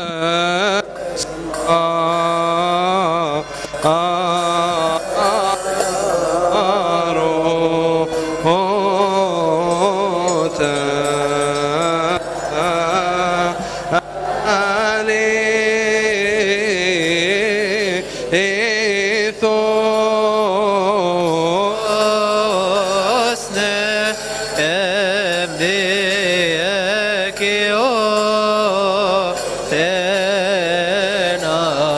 Osne ebdiyeki o tena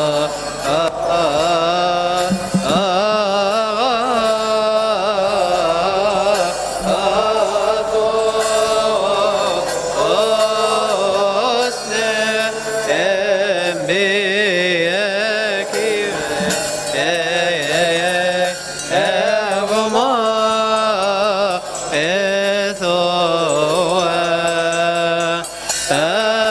Osne ebdiyeki Evma ethoa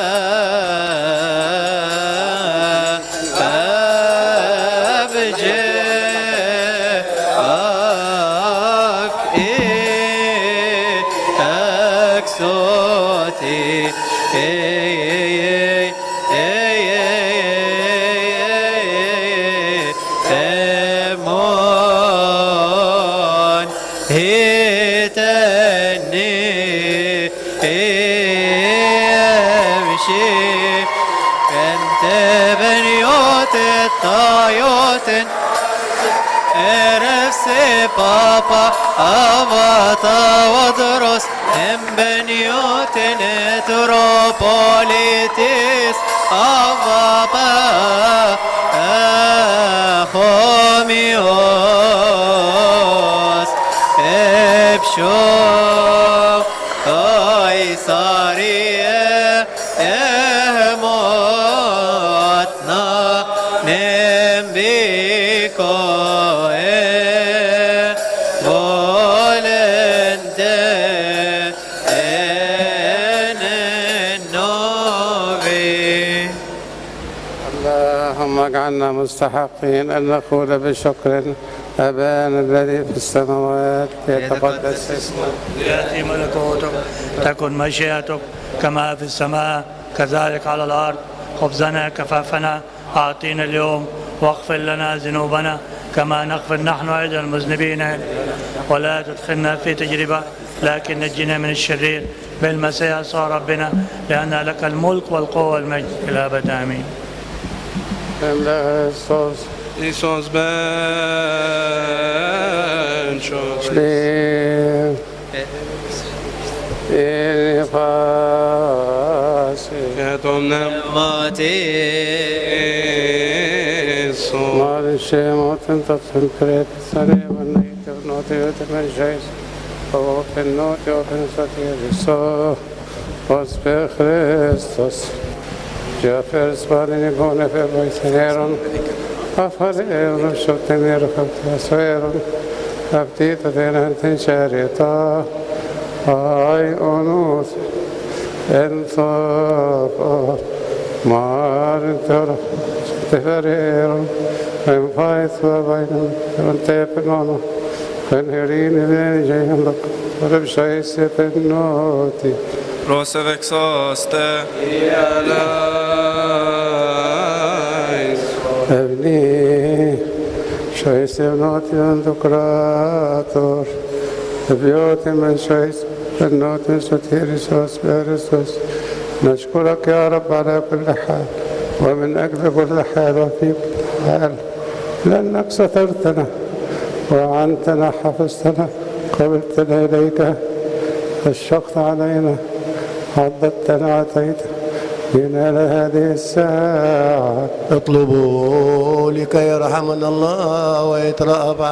Emon hitani emşi Ente beniyot tayotin Erefse papa avata vadros Em beniotin etropolitis avapa Ahomios Epşo Kaysariye Emotna Nembiko E Volente Enenovi اللهم اجعلنا مستحقين أن نقول بشكر أبانا الذي في السماوات يتقدس اسمك يأتي ملكوتك تكن مشيئتك كما في السماء كذلك على الأرض خبزنا كفافنا أعطينا اليوم واغفر لنا ذنوبنا كما نغفر نحن أيضا المذنبين ولا تدخلنا في تجربة لكن نجنا من الشرير بالمسيح يسوع ربنا لأن لك الملك والقوة والمجد إلى الأبد آمين Kristus Isos benchos liv i fasi et omnem Mati eso Mare shemot en tatsen kreti sare vanite vnoti vete men jeis Open noti open satiri so Os pe Christus Jafer spadini bone fe boiseneron Afare euro shotenero kaptasoeron Aptita denanten charita Ai onus En thapa Marintor Tefereron En faith vabainam En tepenono En herini veni jayandok Reb shaise penoti Rose vexoste Ialais Evni shaise vnoti andokrator Biotim en shaise بنوت ستيرسوس بيرسوس نشكرك يا رب على كل حال ومن أجل كل حال وفي كل حال لأنك سترتنا وعنتنا حفظتنا قبلتنا إليك أشفقت علينا عضدتنا عتيت ينال هذه الساعة اطلبوا لكي يرحمنا الله ويترأف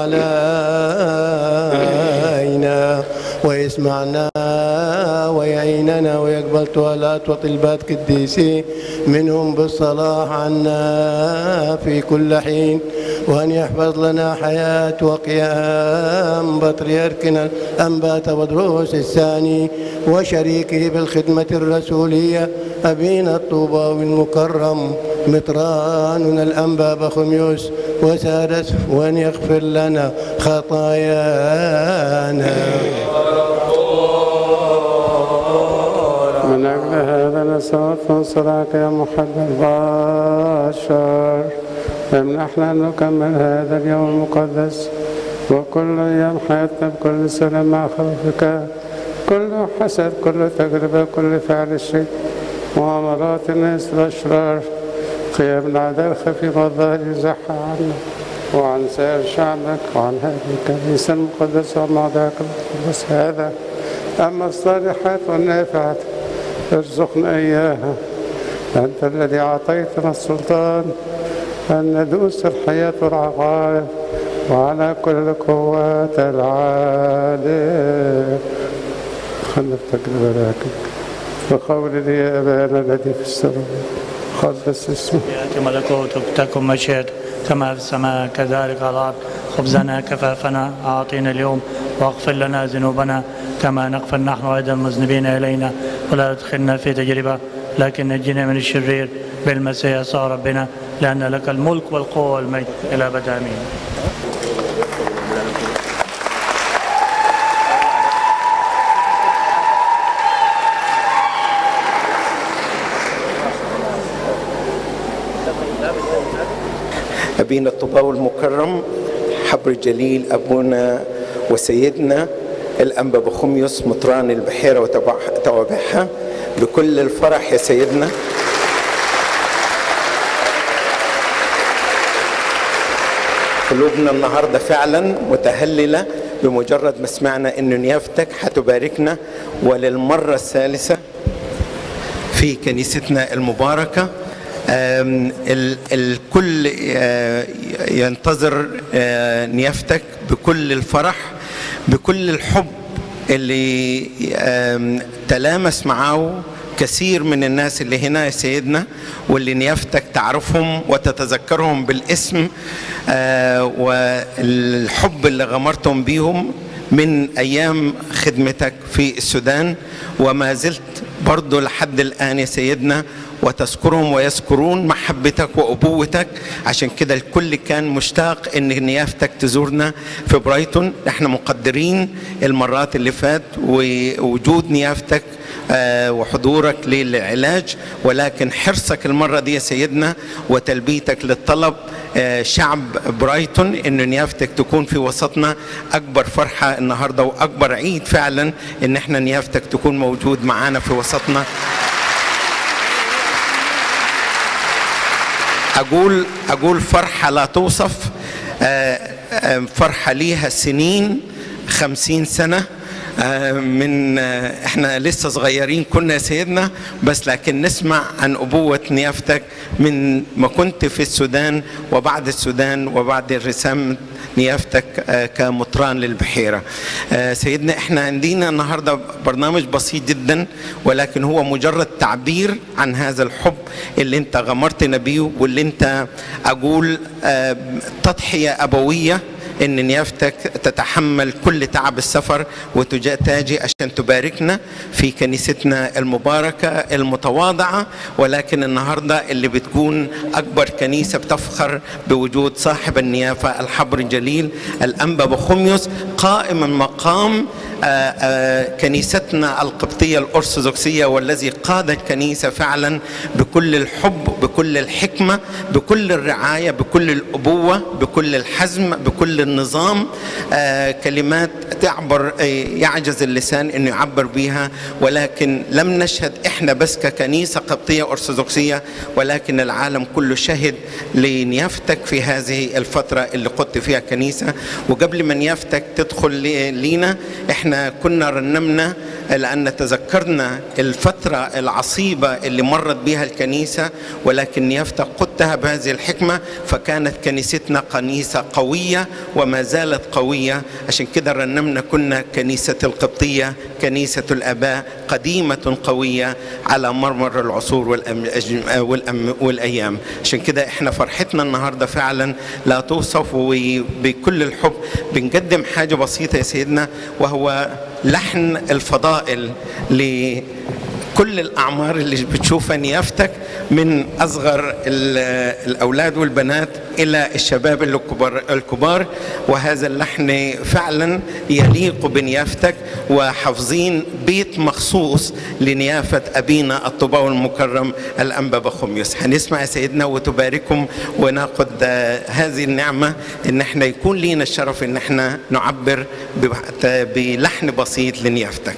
علينا ويسمعنا ويعيننا ويقبل توالات وطلبات قديسي منهم بالصلاح عنا في كل حين وأن يحفظ لنا حياة وقيام بطريركنا الأنبات ودروس الثاني وشريكه بالخدمة الرسولية أبينا الطوباوي المكرم مطراننا الأنبا بخميوس وسادس وأن يغفر لنا خطايانا من أجل هذا صوت وانصراك يا محب البشر امنحنا أن نكمل هذا اليوم المقدس وكل أيام حياتنا بكل سنة مع خوفك كل حسد كل تجربة كل فعل الشيء مؤامرات الناس الأشرار قيام العداء الخفي والظاهر يزحى عنا وعن سائر شعبك وعن هذه الكنيسة المقدسة وموضعك المقدس هذا أما الصالحات والنافعات ارزقنا إياها أنت الذي أعطيتنا السلطان أن ندوس الحياة والعقارب وعلى كل قوات العالم خلنا في تجربة لكن وقول لي يا أبانا الذي في السماء قدس اسمك يأتي ملكوتك تكن مشيئتك كما في السماء كذلك على الأرض خبزنا كفافنا أعطينا اليوم واغفر لنا ذنوبنا كما نغفر نحن أيضا المذنبين إلينا ولا تدخلنا في تجربة لكن نجنا من الشرير بالمسيح يسوع ربنا لأن لك الملك والقوة والمجد إلى أبد آمين أبينا الطباوي المكرم حبر جليل أبونا وسيدنا الأنبا بخميس مطران البحيرة وتوابعها- وتوابعها بكل الفرح يا سيدنا قلوبنا النهاردة فعلا متهللة بمجرد ما سمعنا أن نيافتك هتباركنا وللمرة الثالثة في كنيستنا المباركة آم، ال- الكل آه، ينتظر آه، نيافتك بكل الفرح بكل الحب اللي آم، تلامس معه كثير من الناس اللي هنا يا سيدنا واللي نيافتك تعرفهم وتتذكرهم بالاسم آه، والحب اللي غمرتم بيهم من ايام خدمتك في السودان وما زلت برضو لحد الان يا سيدنا وتذكرهم ويذكرون محبتك وابوتك عشان كده الكل كان مشتاق ان نيافتك تزورنا في برايتون احنا مقدرين المرات اللي فات ووجود نيافتك آه، وحضورك للعلاج ولكن حرصك المرة دي يا سيدنا وتلبيتك للطلب آه، شعب برايتون ان نيافتك تكون في وسطنا اكبر فرحة النهاردة واكبر عيد فعلا ان احنا نيافتك تكون موجود معانا في وسطنا أقول أقول فرحة لا توصف آه، آه، فرحة ليها سنين خمسين سنة آه، من آه، احنا لسه صغيرين كنا يا سيدنا بس لكن نسمع عن أبوة نيافتك من ما كنت في السودان وبعد السودان وبعد الرسام نيافتك آه، كمطران للبحيرة آه، سيدنا احنا عندنا النهاردة برنامج بسيط جدا ولكن هو مجرد تعبير عن هذا الحب اللي انت غمرتنا بيه واللي انت اقول آه، تضحية أبوية ان نيافتك تتحمل كل تعب السفر وتجي عشان تباركنا في كنيستنا المباركه المتواضعه ولكن النهارده اللي بتكون اكبر كنيسه بتفخر بوجود صاحب النيافه الحبر الجليل الانبا بخميس قائم مقام آه، آه، كنيستنا القبطيه الارثوذكسيه والذي قاد الكنيسه فعلا بكل الحب بكل الحكمه بكل الرعايه بكل الابوه بكل الحزم بكل النظام آه، كلمات تعبر آه، يعجز اللسان انه يعبر بها ولكن لم نشهد احنا بس ككنيسه قبطيه ارثوذكسيه ولكن العالم كله شهد لنيافتك في هذه الفتره اللي قدت فيها كنيسه وقبل ما نيافتك تدخل لي- لينا احنا كنا رنمنا لان تذكرنا الفتره العصيبه اللي مرت بها الكنيسه ولكن نيافتك قدتها بهذه الحكمه فكانت كنيستنا كنيسه قويه وما زالت قويه عشان كده رنمنا كنا كنيسه القبطيه كنيسه الاباء قديمه قويه على مرمر العصور والأم والأم والايام عشان كده احنا فرحتنا النهارده فعلا لا توصف وبكل الحب بنقدم حاجه بسيطه يا سيدنا وهو لحن الفضائل كل الأعمار اللي بتشوفها نيافتك من أصغر ال- الأولاد والبنات إلى الشباب الكبار, الكبار وهذا اللحن فعلا يليق بنيافتك وحافظين بيت مخصوص لنيافة أبينا الطباوي المكرم الأنبا بخميس هنسمع يا سيدنا وتباركم وناخد آه، هذه النعمة إن احنا يكون لينا الشرف إن احنا نعبر بوقت- بلحن بسيط لنيافتك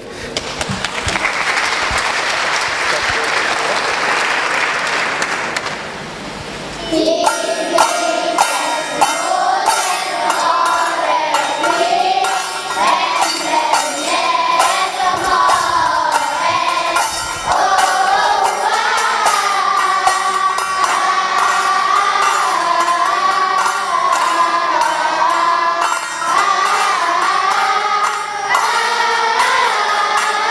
Ah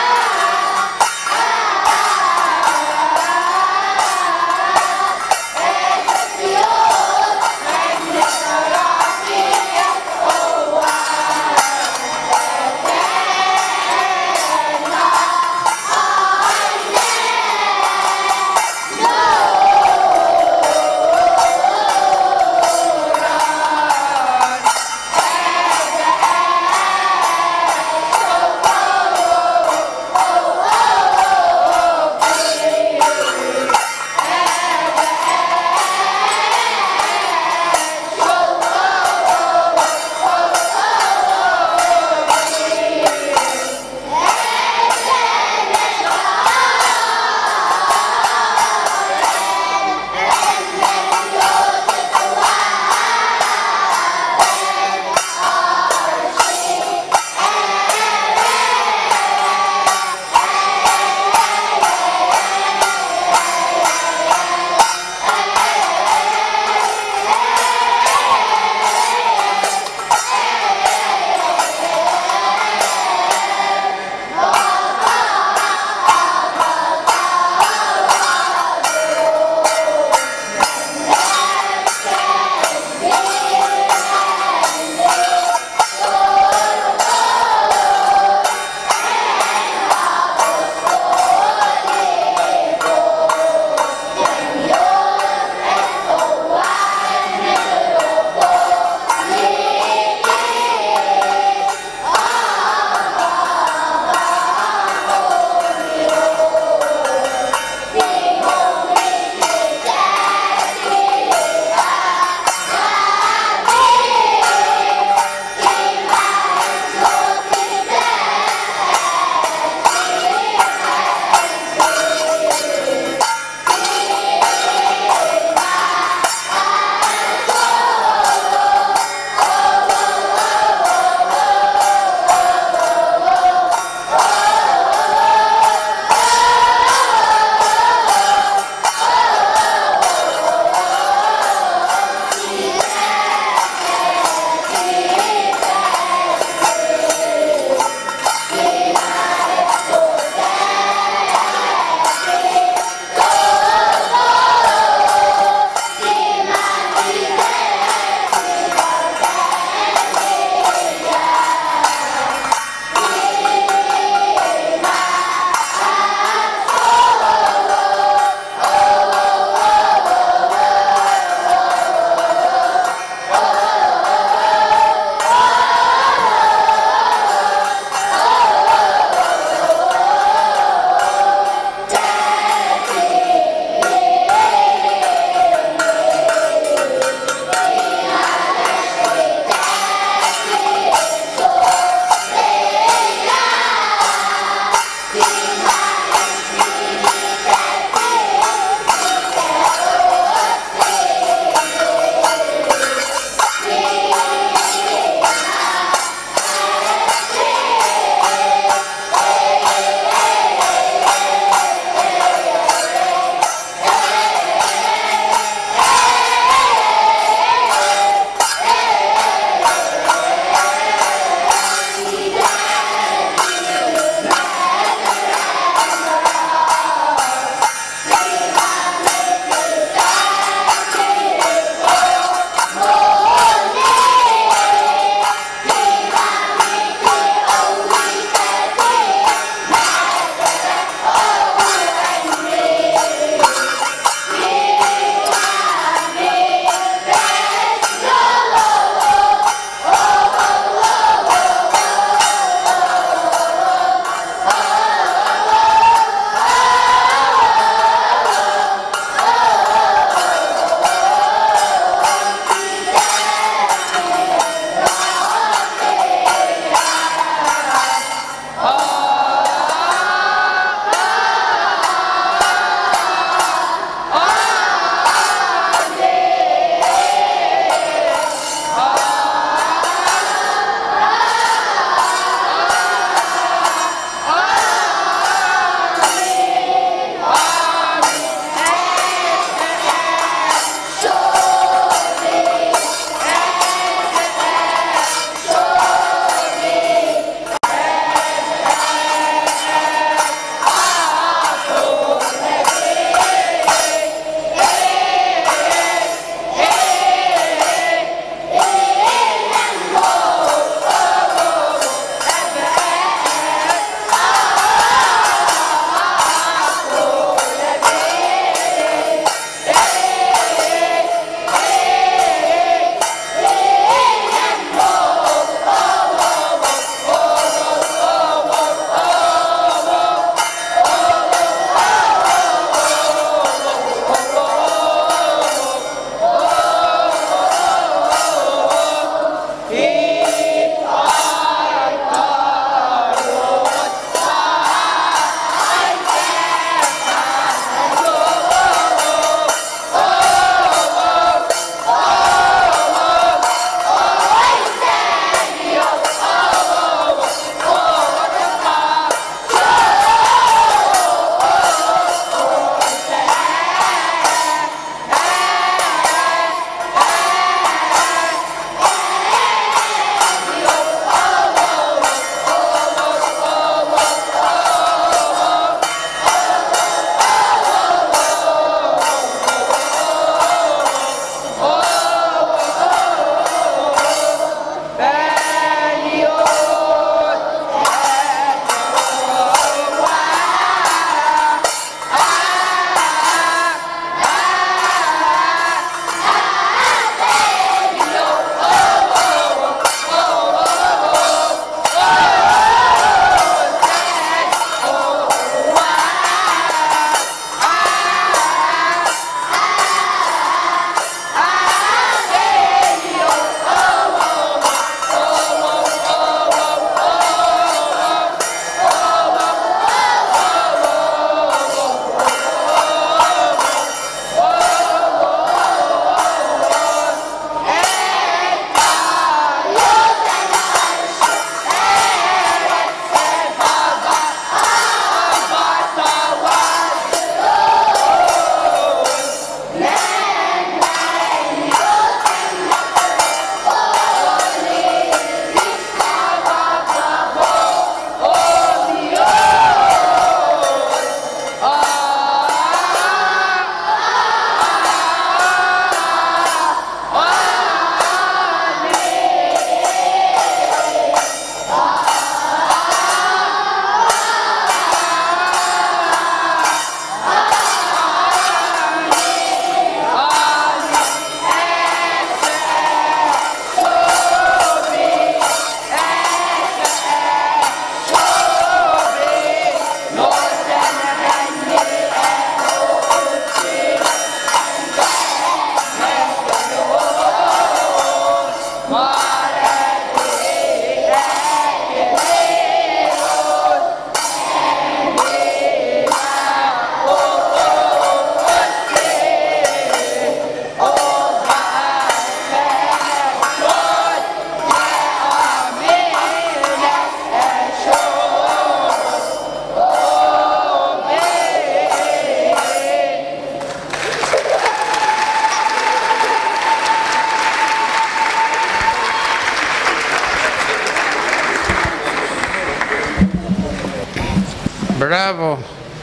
برافو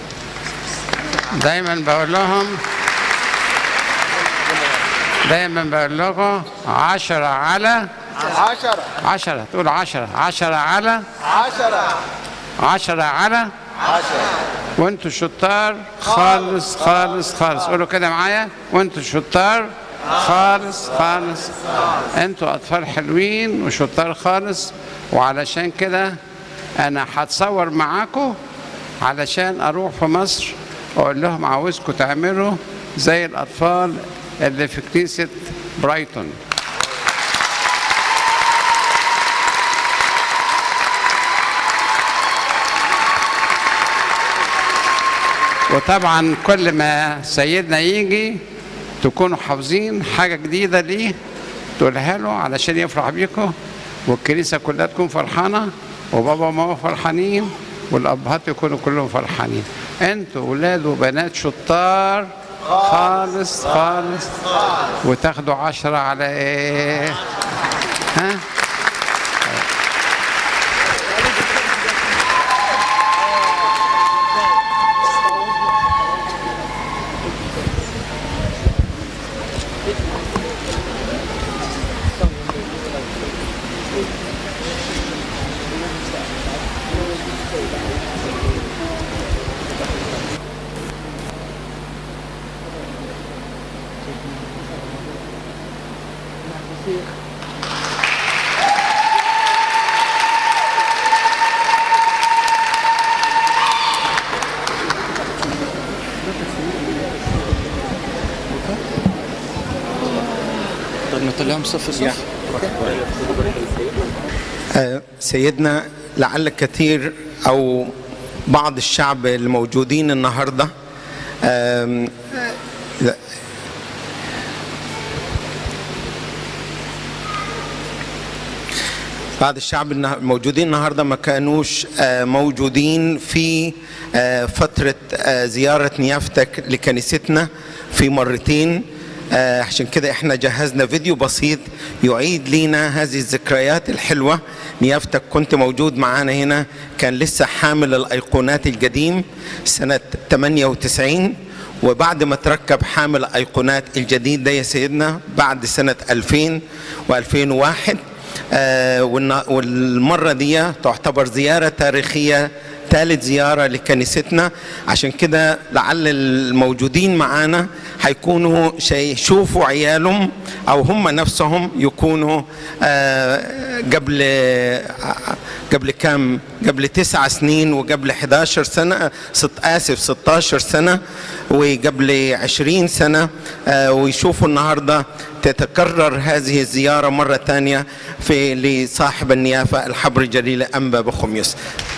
دايما بقول لهم دايما بقول لكم عشرة على عشرة عشرة تقول عشرة عشرة على عشرة عشرة على عشرة وانتوا شطار خالص خالص خالص قولوا كده معايا وانتوا شطار خالص خالص انتوا اطفال حلوين وشطار خالص وعلشان كده انا هتصور معاكم علشان اروح في مصر اقول لهم عاوزكم تعملوا زي الاطفال اللي في كنيسه برايتون وطبعا كل ما سيدنا يجي تكونوا حافظين حاجة جديدة ليه تقولها له علشان يفرح بيكم والكنيسة كلها تكون فرحانة وبابا وماما فرحانين والأبهات يكونوا كلهم فرحانين انتوا ولاد وبنات شطار خالص خالص وتاخدوا عشرة على ايه ها طيب نطلعهم صف صف آه، سيدنا لعل كثير او بعض الشعب الموجودين النهارده آم، لا. بعض الشعب النه- الموجودين النهارده ما كانوش آه، موجودين في آه، فتره آه، زياره نيافتك لكنيستنا في مرتين آه، عشان كده احنا جهزنا فيديو بسيط يعيد لينا هذه الذكريات الحلوه نيافتك كنت موجود معانا هنا كان لسه حامل الايقونات القديم سنه 98 وبعد ما تركب حامل الايقونات الجديد ده يا سيدنا بعد سنه 2000 و2001 آه، والن- والمرة دي تعتبر زيارة تاريخية ثالث زيارة لكنيستنا عشان كده لعل الموجودين معانا هيكونوا شي- يشوفوا عيالهم أو هم نفسهم يكونوا آه، قبل قبل كام قبل تسع سنين وقبل 11 سنة ست آسف 16 سنة وقبل 20 سنة آه، ويشوفوا النهاردة تتكرر هذه الزيارة مرة ثانية في لصاحب النيافة الحبر الجليل أنبا بخميس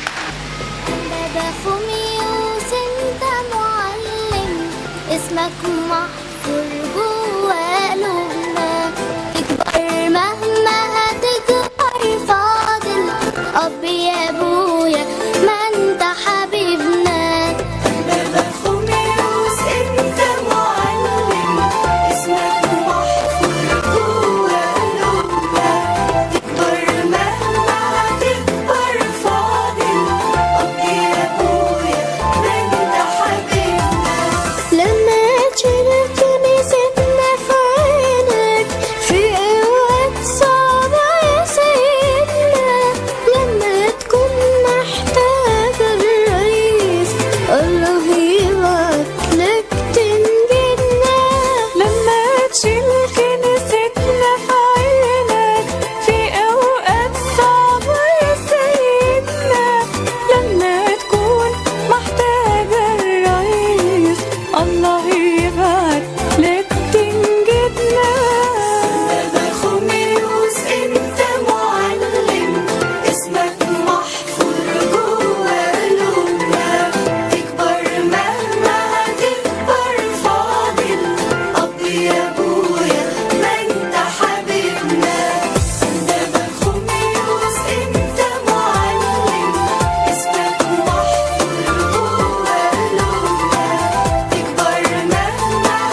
بابا خميس انت معلم اسمك محفور جوا قلوبنا تكبر مهما هتكبر فاضل اب يا ابويا ما انت حبيبنا بابا خميس انت معلم اسمك محفور جوا قلوبنا تكبر مهما هتكبر فاضل اب يا ابويا ما انت حبيبنا لما تشيل كنيستنا في عينك في اوقات صعبة يا سيدنا لما تكون محتاج الرئيس الله يبعت لك تنجدنا لما تشيل كنيستنا في عينك في اوقات صعبة يا سيدنا لما تكون محتاج الرئيس الله يبعت لك تنجدنا بابا خميس انت معلم اسمك محفور جوا قلوبنا تكبر مهما هتكبر فاضل اب يا ابويا ما انت حبيبنا بابا خميس انت معلم اسمك محفور جوا قلوبنا تكبر مهما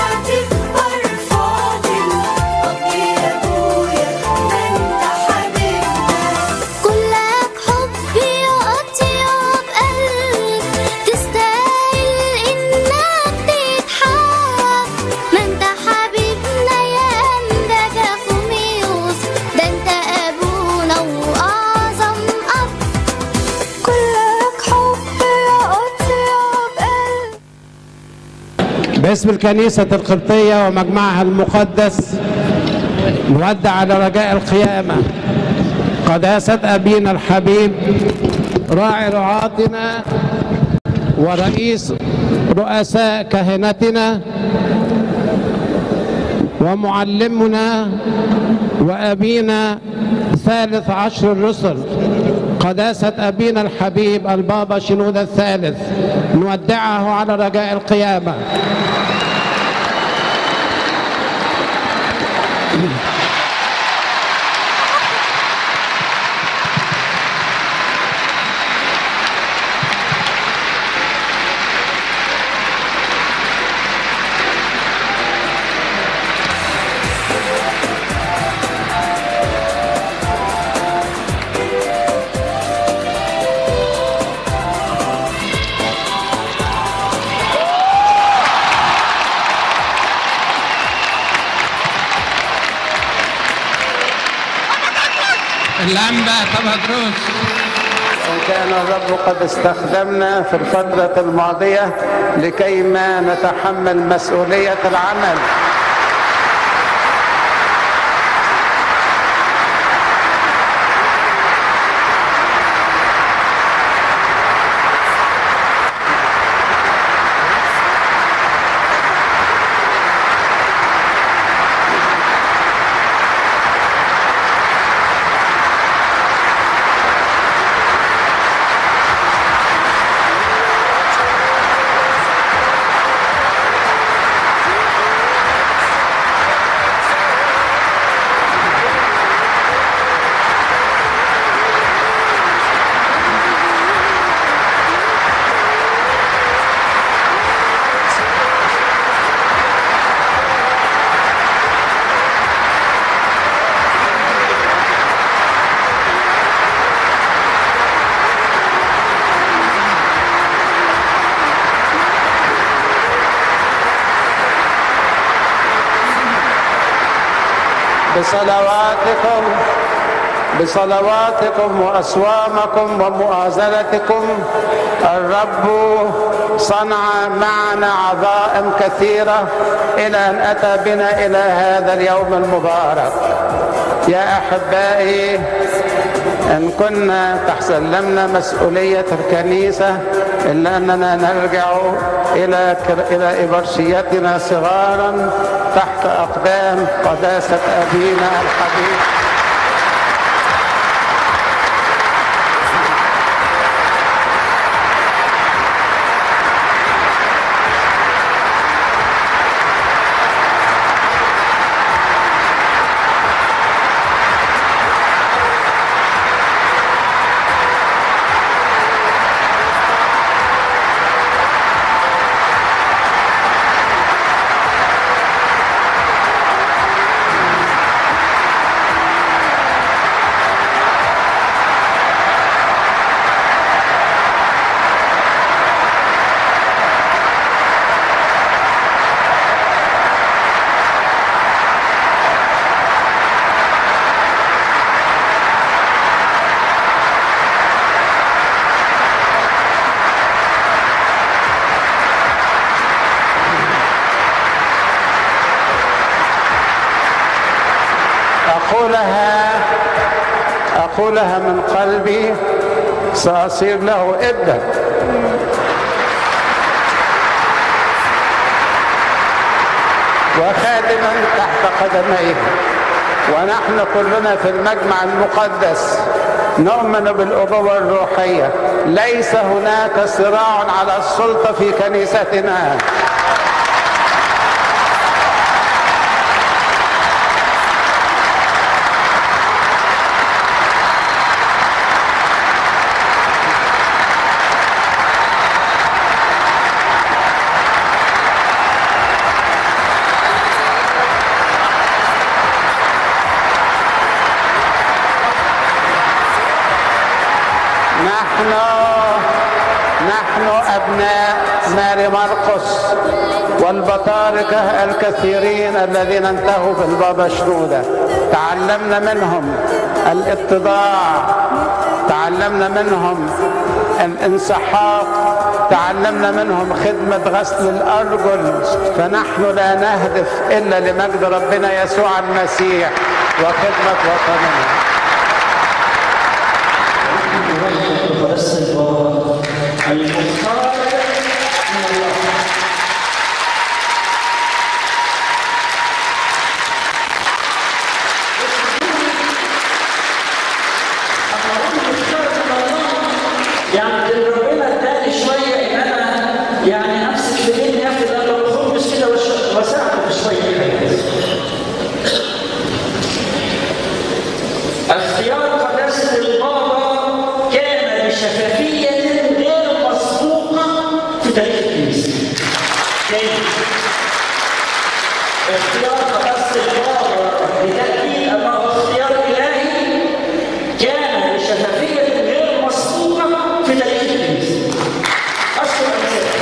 باسم الكنيسة القبطية ومجمعها المقدس نودع على رجاء القيامة قداسة أبينا الحبيب راعي رعاتنا ورئيس رؤساء كهنتنا ومعلمنا وأبينا ثالث عشر الرسل قداسة أبينا الحبيب البابا شنود الثالث نودعه على رجاء القيامة اللمبة تبدروس إن كان الرب قد استخدمنا في الفترة الماضية لكي ما نتحمل مسؤولية العمل بصلواتكم بصلواتكم وأصوامكم ومؤازرتكم الرب صنع معنا عظائم كثيرة إلى أن أتى بنا إلى هذا اليوم المبارك يا أحبائي إن كنا تحسلمنا مسؤولية الكنيسة إلا أننا نرجع إلى إلى إبرشيتنا صغارا تحت أقدام قداسة أبينا الحبيب أقولها أقولها من قلبي سأصير له ابنا وخادما تحت قدميه ونحن كلنا في المجمع المقدس نؤمن بالأبوة الروحية ليس هناك صراع على السلطة في كنيستنا نحن نحن أبناء ماري مرقس والبطاركة الكثيرين الذين انتهوا بالبابا شنودة تعلمنا منهم الاتضاع تعلمنا منهم الانسحاق تعلمنا منهم خدمة غسل الأرجل فنحن لا نهدف إلا لمجد ربنا يسوع المسيح وخدمة وطننا المختار من الله يعني اللي ربنا اداني شويه ان انا يعني امسك في ايدي ياخد انا الخبز كده وش- واساعده في شويه حاجات. اختيار قداسه البابا كان بشفافيه غير مسبوقه في تاريخ الكنيسه. تاني اختيار قداسه البابا بتاكيد انه اختيار الهي كان بشفافيه غير مسبوقه في تاريخ الكنيسه. اذكر امثله.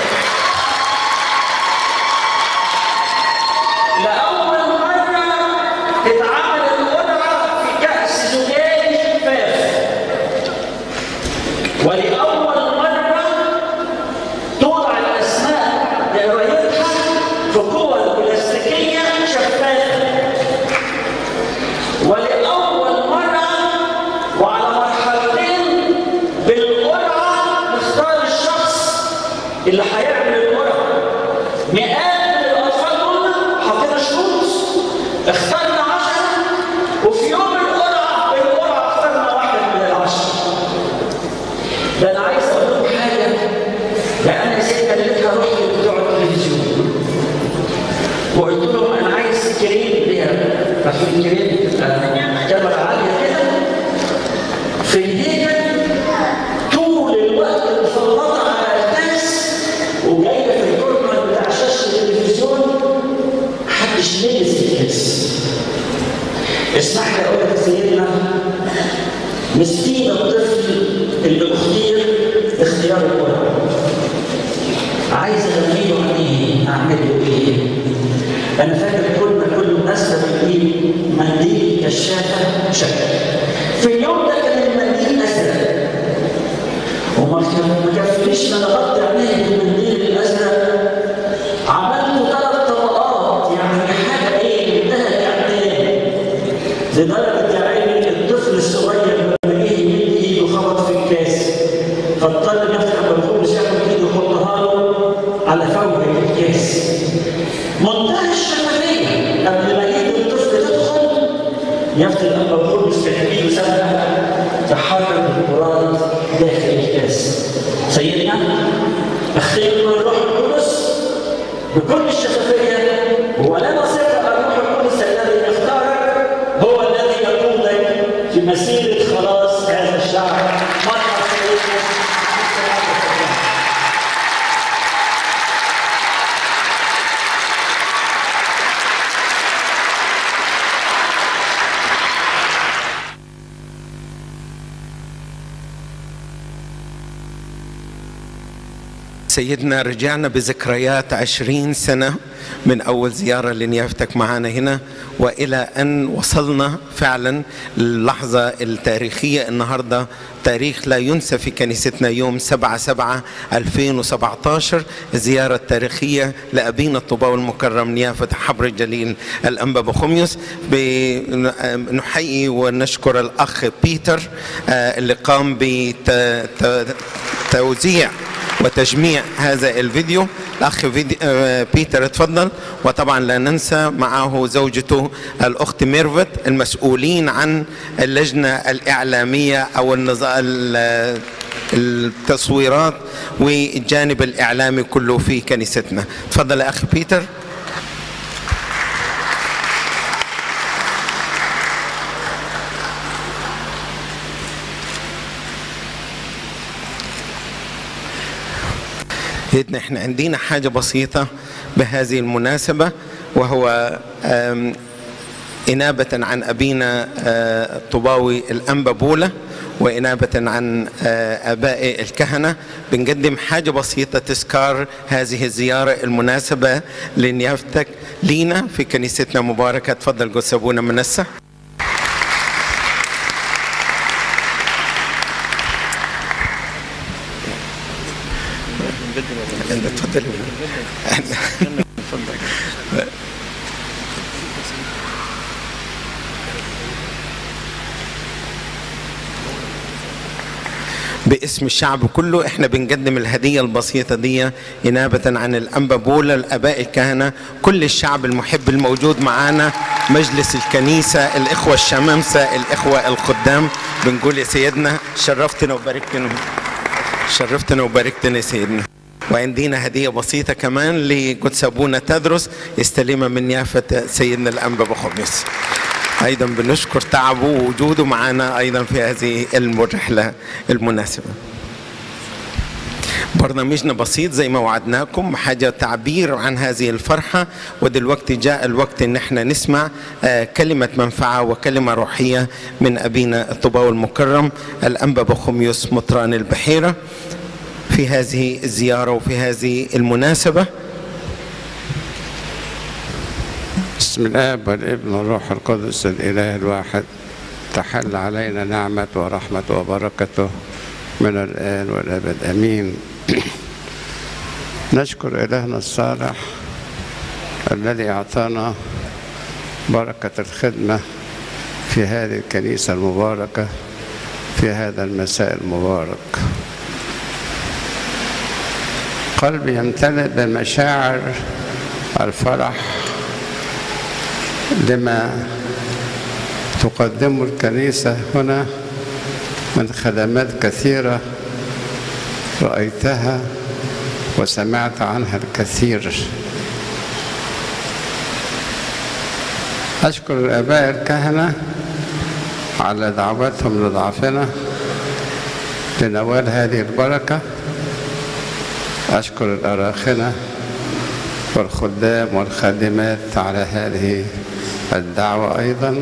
لأول مرة اتعمل القرعة في كأس زجاج شفاف. ولأول مرة توضع الأسماء لقرايتها في كور بلاستيكية شفافة. ولأول مرة وعلى مرحلتين بالقرعة نختار الشخص اللي هيعمل القرعة. مئات من الأطفال دول حطينا شروط اخترنا عشرة وفي يوم القرعة بالقرعة اخترنا واحد من العشرة. ده أنا عايز أقول لكم حاجة لأن يا سيدي خليتها رحت بتوع التلفزيون وقلت لهم أنا عايز كريم ليها عشان الكريم تبقى كاميرا عالية كده في ايديك طول الوقت مسلطة على الناس وجاية في الكورنر بتاع شاشة التلفزيون محدش لبس الكاس اسمح لي اقول لك سيدنا مسكين الطفل اللي اختير اختيار القرآن عايز اغنيه عليه اعمل له ايه؟ انا فاكر كنا كل مناسبه بنجيب منديل كشافه شكل في اليوم ده كان المنديل ازرق وما كان- ما كفيش ان انا اغطي عينيه بالمنديل الازرق عملته ثلاث طبقات يعني حاجه ايه منتهى الاعلان لدرجه يا عيني الطفل الصغير لما جه يمد ايده خبط في الكاس فاضطر يفتح بالخبز ياخد ايده يحطها له على فوق الكاس منتهى الشفافيه قبل ما ايد الطفل تدخل يفتح البابور كان سنه تحرك الكرات داخل الكاس سيدنا اختير من الروح القدس بكل الشفافيه ولنا ثقه ان الروح القدس الذي اختارك هو الذي يقودك في مسيره خلاص هذا الشعب مرحبا سيدنا سيدنا رجعنا بذكريات عشرين سنة من أول زيارة لنيافتك معنا هنا وإلى أن وصلنا فعلا اللحظة التاريخية النهاردة تاريخ لا ينسى في كنيستنا يوم 7 7 2017 زيارة تاريخية لأبينا الطوباوي المكرم نيافة حبر الجليل الأنبا بخوميوس نحيي ونشكر الأخ بيتر آه، اللي قام بتوزيع وتجميع هذا الفيديو الاخ فيدي... آه، بيتر اتفضل وطبعا لا ننسى معه زوجته الاخت ميرفت المسؤولين عن اللجنه الاعلاميه او النظام التصويرات والجانب الاعلامي كله في كنيستنا تفضل يا اخي بيتر سيدنا احنا عندنا حاجة بسيطة بهذه المناسبة وهو آم، إنابة عن أبينا آه، الطباوي الأنبا بولا وإنابة عن آه، آباء الكهنة بنقدم حاجة بسيطة تذكار هذه الزيارة المناسبة لنيافتك لينا في كنيستنا مباركة تفضل قدس أبونا منسة بدي باسم الشعب كله احنا بنقدم الهديه البسيطه دي نيابه عن الانبا بولا الاباء الكهنه كل الشعب المحب الموجود معانا مجلس الكنيسه الاخوه الشمامسه الاخوه الخدام بنقول يا سيدنا شرفتنا وباركتنا شرفتنا وباركتنا يا سيدنا وعندنا هديه بسيطه كمان لقدس ابونا تدرس يستلمها من يافه سيدنا الانبا بخميس ايضا بنشكر تعبه ووجوده معنا ايضا في هذه الرحله المناسبه برنامجنا بسيط زي ما وعدناكم حاجة تعبير عن هذه الفرحة ودلوقتي جاء الوقت ان احنا نسمع آه، كلمة منفعة وكلمة روحية من أبينا الطباوي المكرم الأنبا بخميس مطران البحيرة في هذه الزيارة وفي هذه المناسبة بسم الاب والابن والروح القدس الاله الواحد تحل علينا نعمه ورحمه وبركته من الان والابد امين نشكر الهنا الصالح الذي اعطانا بركه الخدمه في هذه الكنيسه المباركه في هذا المساء المبارك قلبي يمتلئ بمشاعر الفرح لما تقدمه الكنيسة هنا من خدمات كثيرة رأيتها وسمعت عنها الكثير أشكر الآباء الكهنة على دعوتهم لضعفنا لنوال هذه البركة أشكر الأراخنة والخدام والخادمات على هذه الدعوة أيضا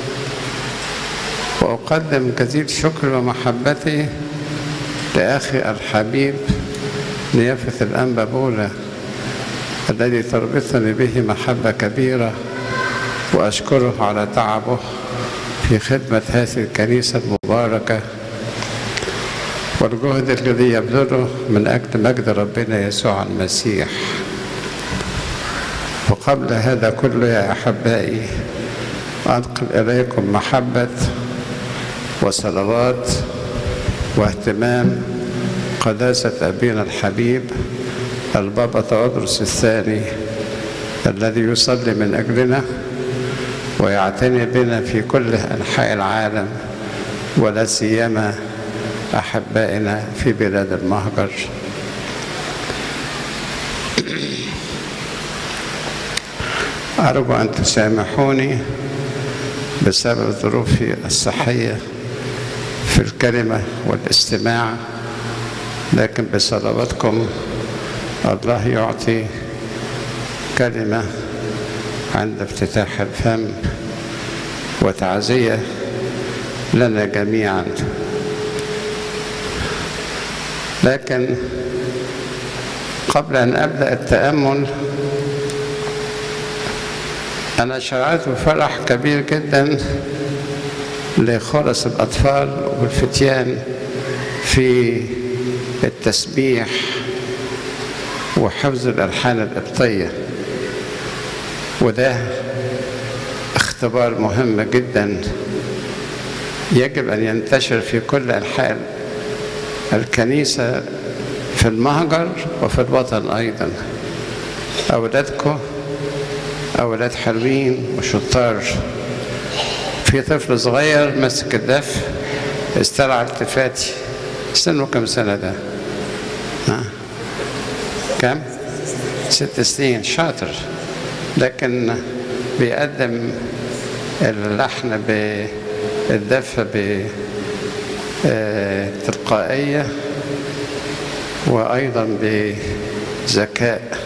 وأقدم جزيل شكر ومحبتي لأخي الحبيب نيافة الأنبا بولا الذي تربطني به محبة كبيرة وأشكره على تعبه في خدمة هذه الكنيسة المباركة والجهد الذي يبذله من أجل مجد ربنا يسوع المسيح وقبل هذا كله يا أحبائي أنقل إليكم محبة وصلوات واهتمام قداسة أبينا الحبيب البابا تودرس الثاني الذي يصلي من أجلنا ويعتني بنا في كل أنحاء العالم ولا سيما أحبائنا في بلاد المهجر أرجو أن تسامحوني بسبب ظروفي الصحية في الكلمة والاستماع لكن بصلواتكم الله يعطي كلمة عند افتتاح الفم وتعزية لنا جميعا لكن قبل أن أبدأ التأمل أنا شعرت بفرح كبير جدا لخلص الأطفال والفتيان في التسبيح وحفظ الألحان القبطية وده اختبار مهم جدا يجب أن ينتشر في كل أنحاء الكنيسة في المهجر وفي الوطن أيضا أولادكم أولاد حلوين وشطار في طفل صغير مسك الدف استرعى التفاتي سنه كم سنة ده؟ ها؟ كم؟ ست سنين شاطر لكن بيقدم اللحن بالدف بتلقائية وأيضا بذكاء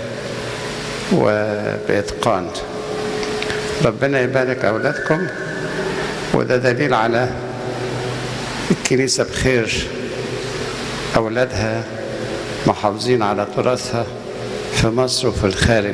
وبإتقان ربنا يبارك أولادكم وده دليل على الكنيسة بخير أولادها محافظين على تراثها في مصر وفي الخارج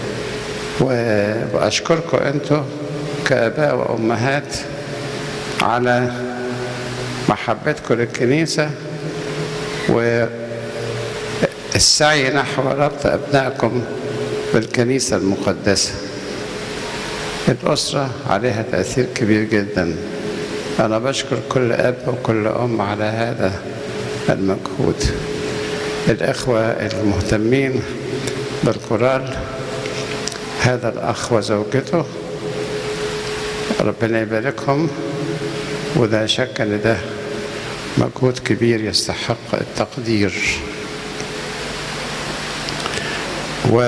وأشكركم أنتم كآباء وأمهات على محبتكم للكنيسة والسعي نحو ربط أبنائكم بالكنيسة المقدسة الأسرة عليها تأثير كبير جدا أنا بشكر كل أب وكل أم على هذا المجهود الإخوة المهتمين بالكورال هذا الأخ وزوجته ربنا يباركهم ولا شك أن ده مجهود كبير يستحق التقدير و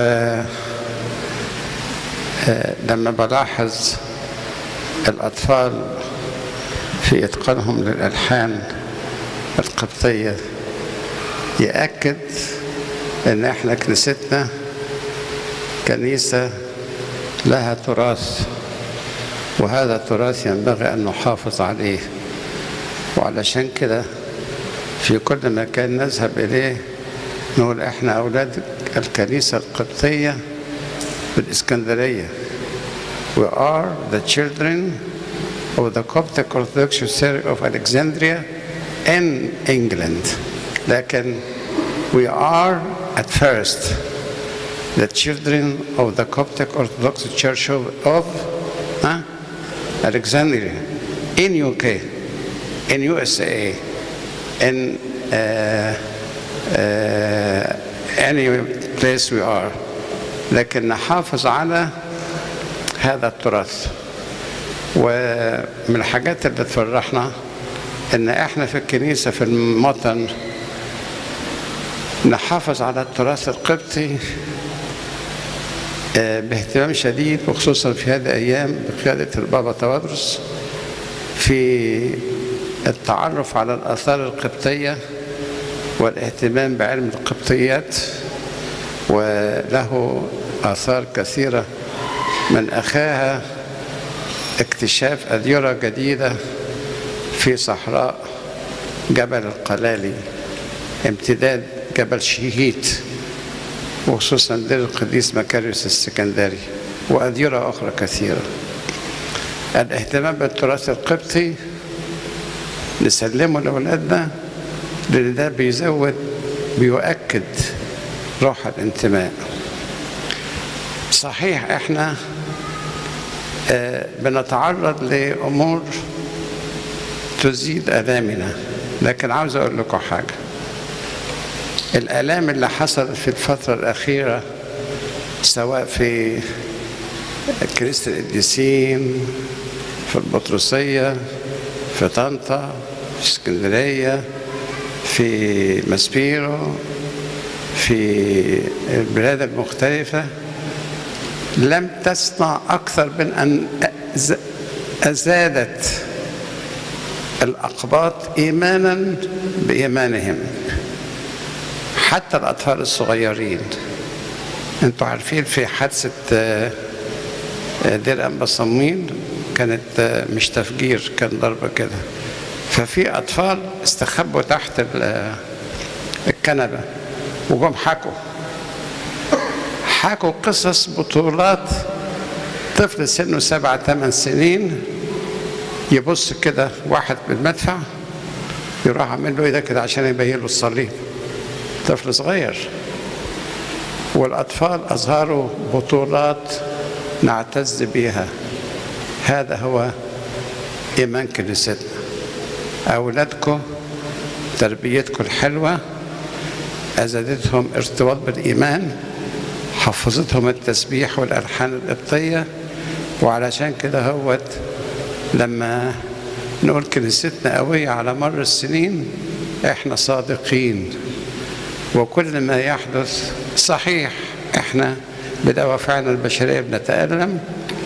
آه، لما بلاحظ الأطفال في إتقانهم للألحان القبطية يأكد إن إحنا كنيستنا كنيسة لها تراث وهذا التراث ينبغي أن نحافظ عليه وعلشان كده في كل مكان نذهب إليه نقول إحنا أولاد الكنيسة القبطية بالإسكندرية We are the children of the Coptic Orthodox Church of Alexandria in England. لكن we are at first the children of the Coptic Orthodox Church of, of huh? Alexandria in UK, in USA, in uh, uh, any place we are. لكن نحافظ على هذا التراث ومن الحاجات اللي تفرحنا ان احنا في الكنيسة في المطن نحافظ على التراث القبطي آه، باهتمام شديد وخصوصا في هذه الايام بقيادة البابا توادرس في التعرف على الاثار القبطية والاهتمام بعلم القبطيات وله آثار كثيرة من أخاها اكتشاف أديرة جديدة في صحراء جبل القلالي امتداد جبل شهيت وخصوصا دير القديس مكاريوس السكندري وأديرة أخرى كثيرة الاهتمام بالتراث القبطي نسلمه لأولادنا لأن ده بيزود بيؤكد روح الانتماء صحيح احنا آه، بنتعرض لامور تزيد الامنا لكن عاوز اقول لكم حاجه الالام اللي حصلت في الفتره الاخيره سواء في كنيسه القديسين في البطرسيه في طنطا في اسكندريه في ماسبيرو في البلاد المختلفة لم تصنع أكثر من أن أز- أزادت الأقباط إيمانا بإيمانهم حتى الأطفال الصغيرين أنتوا عارفين في حادثة آه، آه، دير أنبا صمويل كانت آه، مش تفجير كان ضربة كده ففي أطفال استخبوا تحت ال- آه، الكنبة وجم حكوا حكوا قصص بطولات طفل سنه سبعة ثمان سنين يبص كده واحد بالمدفع يروح عامل له ايده كده عشان يبين له الصليب طفل صغير والأطفال أظهروا بطولات نعتز بها هذا هو إيمان كنيستنا أولادكم تربيتكم الحلوة أزادتهم ارتباط بالإيمان حفظتهم التسبيح والألحان القبطية وعلشان كده هوت لما نقول كنيستنا قوية على مر السنين احنا صادقين وكل ما يحدث صحيح احنا بدوافعنا البشرية بنتألم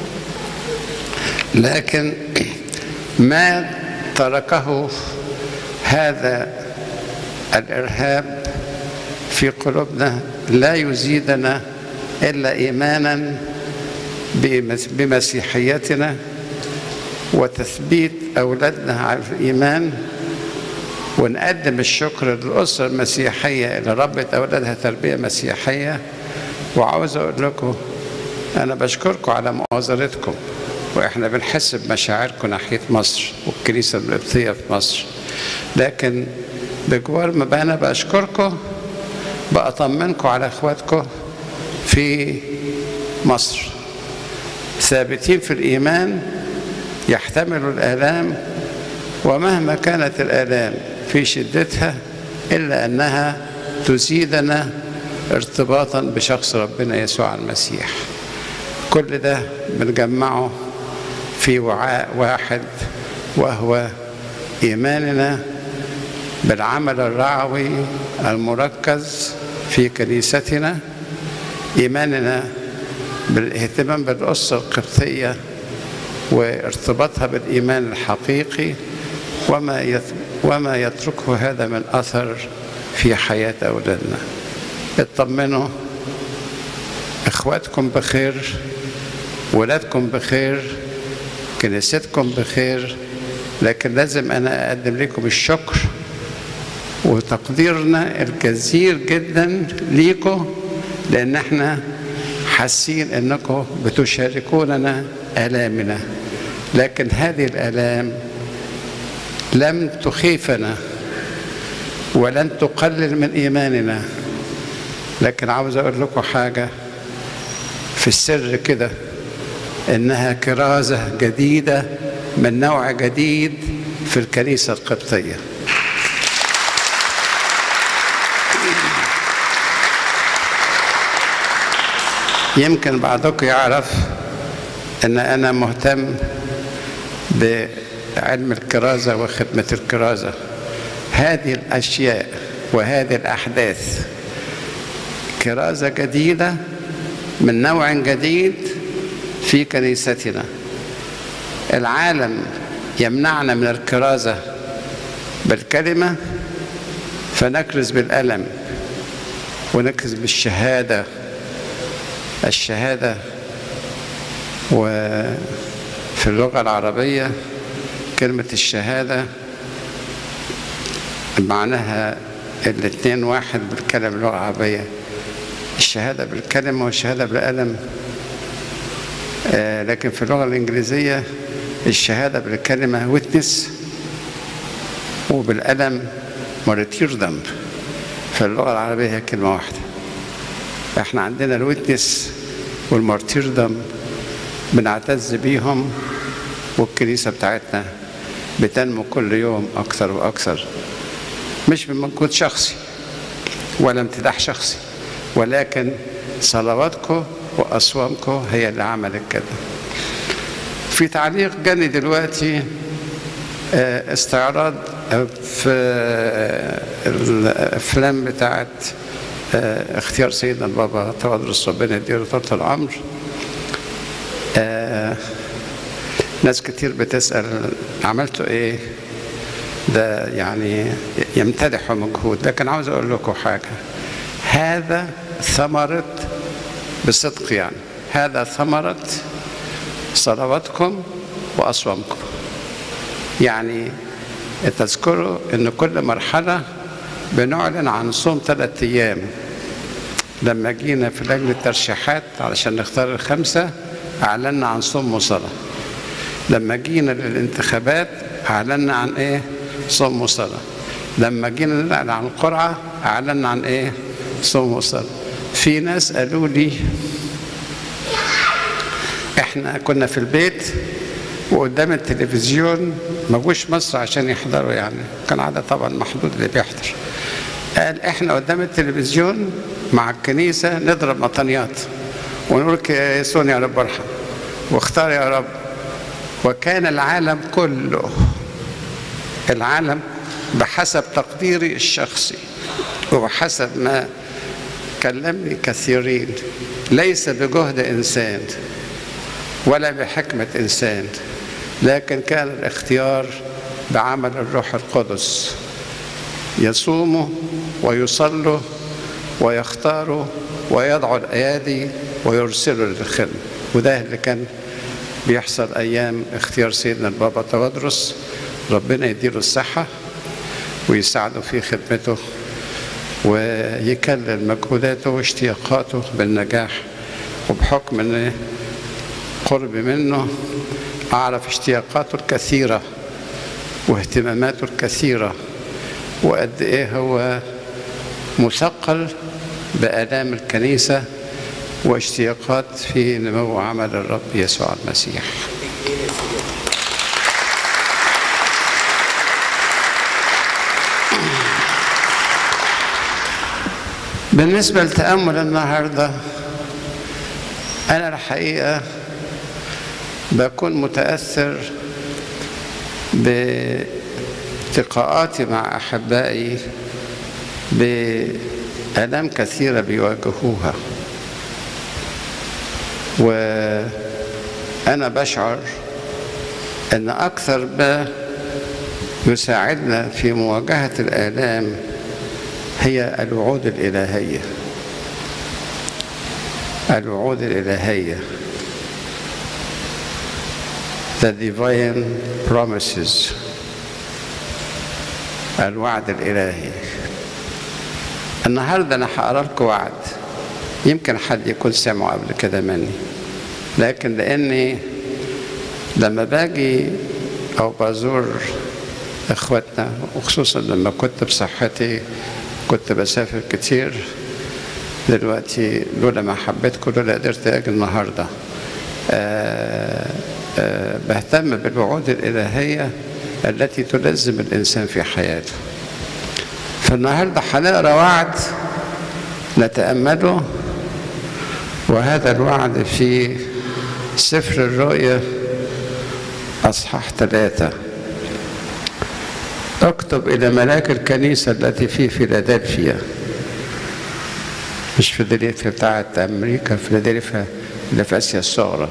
لكن ما تركه هذا الإرهاب في قلوبنا لا يزيدنا إلا إيمانا بمس- بمسيحيتنا وتثبيت أولادنا على الإيمان ونقدم الشكر للأسرة المسيحية اللي ربت أولادها تربية مسيحية وعاوز أقول لكم أنا بشكركم على مؤازرتكم وإحنا بنحس بمشاعركم ناحية مصر والكنيسة القبطية في مصر لكن بجوار ما بقى أنا بشكركم بأطمنكم على إخواتكم في مصر ثابتين في الإيمان يحتملوا الآلام ومهما كانت الآلام في شدتها إلا أنها تزيدنا ارتباطا بشخص ربنا يسوع المسيح كل ده بنجمعه في وعاء واحد وهو إيماننا بالعمل الرعوي المركز في كنيستنا إيماننا بالاهتمام بالأسرة القبطية وارتباطها بالإيمان الحقيقي وما يت- وما يتركه هذا من أثر في حياة أولادنا اطمنوا إخواتكم بخير ولادكم بخير كنيستكم بخير لكن لازم أنا أقدم لكم الشكر وتقديرنا الكثير جدا ليكم لأن احنا حاسين انكم بتشاركوننا آلامنا لكن هذه الآلام لم تخيفنا ولن تقلل من إيماننا لكن عاوز أقول لكم حاجة في السر كده إنها كرازة جديدة من نوع جديد في الكنيسة القبطية يمكن بعضكم يعرف ان انا مهتم بعلم الكرازه وخدمه الكرازه هذه الاشياء وهذه الاحداث كرازه جديده من نوع جديد في كنيستنا العالم يمنعنا من الكرازه بالكلمه فنكرز بالالم ونكرز بالشهاده الشهادة وفي اللغة العربية كلمة الشهادة معناها الاثنين واحد بالكلمة اللغة العربية الشهادة بالكلمة والشهادة بالقلم آه، لكن في اللغة الإنجليزية الشهادة بالكلمة ويتنس وبالقلم مرتيردم في اللغة العربية هي كلمة واحدة احنا عندنا الويتنس والمارتيردم بنعتز بيهم والكنيسة بتاعتنا بتنمو كل يوم أكثر وأكثر مش بمجهود شخصي ولا امتداح شخصي ولكن صلواتكم وأصوامكم هي اللي عملت كده في تعليق جاني دلوقتي آه، استعراض في الأفلام بتاعت آه، اختيار سيدنا البابا تودرس ربنا يديله طول العمر آه، ناس كتير بتسأل عملتوا ايه ده يعني يمتدحوا مجهود لكن عاوز اقول لكم حاجة هذا ثمرة بصدق يعني هذا ثمرة صلواتكم وأصوامكم يعني تذكروا ان كل مرحلة بنعلن عن صوم ثلاثة أيام لما جينا في لجنة الترشيحات علشان نختار الخمسة أعلنا عن صوم وصلاة لما جينا للانتخابات أعلنا عن إيه صوم وصلاة لما جينا نعلن عن القرعة أعلنا عن إيه صوم وصلاة في ناس قالوا لي احنا كنا في البيت وقدام التلفزيون ما جوش مصر عشان يحضروا يعني كان عدد طبعا محدود اللي بيحضر قال احنا قدام التلفزيون مع الكنيسة نضرب مطنيات ونقول يا سوني يا رب ارحم واختار يا رب وكان العالم كله العالم بحسب تقديري الشخصي وبحسب ما كلمني كثيرين ليس بجهد انسان ولا بحكمه انسان لكن كان الاختيار بعمل الروح القدس يصوموا ويصلوا ويختاروا ويضعوا الايادي ويرسلوا للخدمه وده اللي كان بيحصل ايام اختيار سيدنا البابا تودرس ربنا يديله الصحه ويساعده في خدمته ويكلل مجهوداته واشتياقاته بالنجاح وبحكم ان قرب منه اعرف اشتياقاته الكثيره واهتماماته الكثيره وقد ايه هو مثقل بالام الكنيسه واشتياقات في نمو عمل الرب يسوع المسيح بالنسبة لتأمل النهاردة أنا الحقيقة بكون متأثر بلقاءاتي مع أحبائي بآلام كثيرة بيواجهوها وأنا بشعر أن أكثر ما يساعدنا في مواجهة الآلام هي الوعود الإلهية الوعود الإلهية the divine promises الوعد الإلهي النهاردة أنا هقرا لكم وعد يمكن حد يكون سمعه قبل كده مني لكن لأني لما باجي أو بزور إخواتنا وخصوصا لما كنت بصحتي كنت بسافر كتير دلوقتي لولا محبتكم لولا قدرت أجي النهاردة آه آه بهتم بالوعود الإلهية التي تلزم الإنسان في حياته فالنهاردة هنقرا وعد نتأمله وهذا الوعد في سفر الرؤيا أصحاح ثلاثة اكتب إلى ملاك الكنيسة التي في فيلادلفيا مش فيلادلفيا بتاعت أمريكا فيلادلفيا اللي في آسيا الصغرى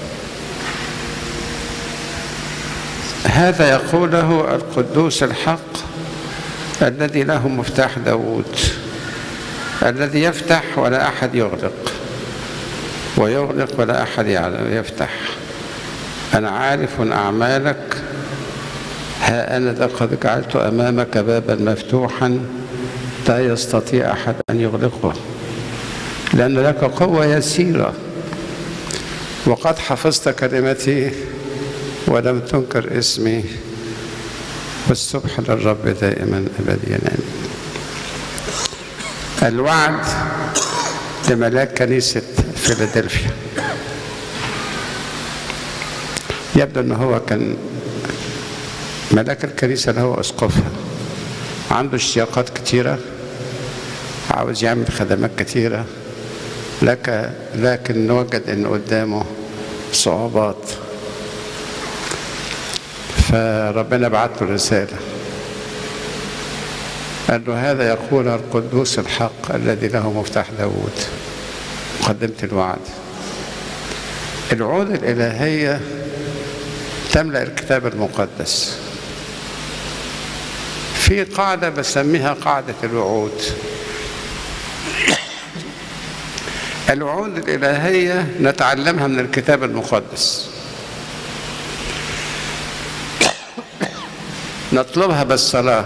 هذا يقوله القدوس الحق الذي له مفتاح داوود الذي يفتح ولا أحد يغلق ويغلق ولا أحد يعلم يفتح أنا عارف أعمالك ها أنا ذا قد جعلت أمامك بابا مفتوحا لا يستطيع أحد أن يغلقه لأن لك قوة يسيرة وقد حفظت كلمتي ولم تنكر اسمي والسبح للرب دائما أبديا آمين الوعد لملاك كنيسة فيلادلفيا يبدو أنه هو كان ملاك الكنيسة اللي هو أسقفها عنده اشتياقات كتيرة عاوز يعمل خدمات كتيرة لك لكن وجد أن قدامه صعوبات فربنا بعت له رسالة قال له هذا يقول القدوس الحق الذي له مفتاح داود قدمت الوعد الوعود الإلهية تملأ الكتاب المقدس في قاعدة بسميها قاعدة الوعود الوعود الإلهية نتعلمها من الكتاب المقدس نطلبها بالصلاة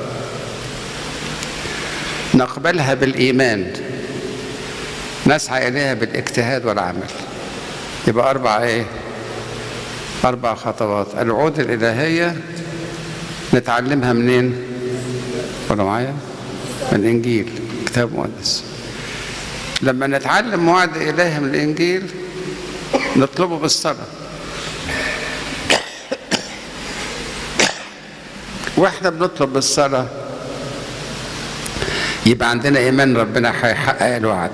نقبلها بالإيمان نسعى إليها بالاجتهاد والعمل يبقى أربع إيه؟ أربع خطوات الوعود الإلهية نتعلمها منين؟ ولا معايا؟ من الإنجيل كتاب مقدس لما نتعلم وعد إلهي من الإنجيل نطلبه بالصلاة واحنا بنطلب بالصلاة يبقى عندنا إيمان ربنا هيحقق الوعد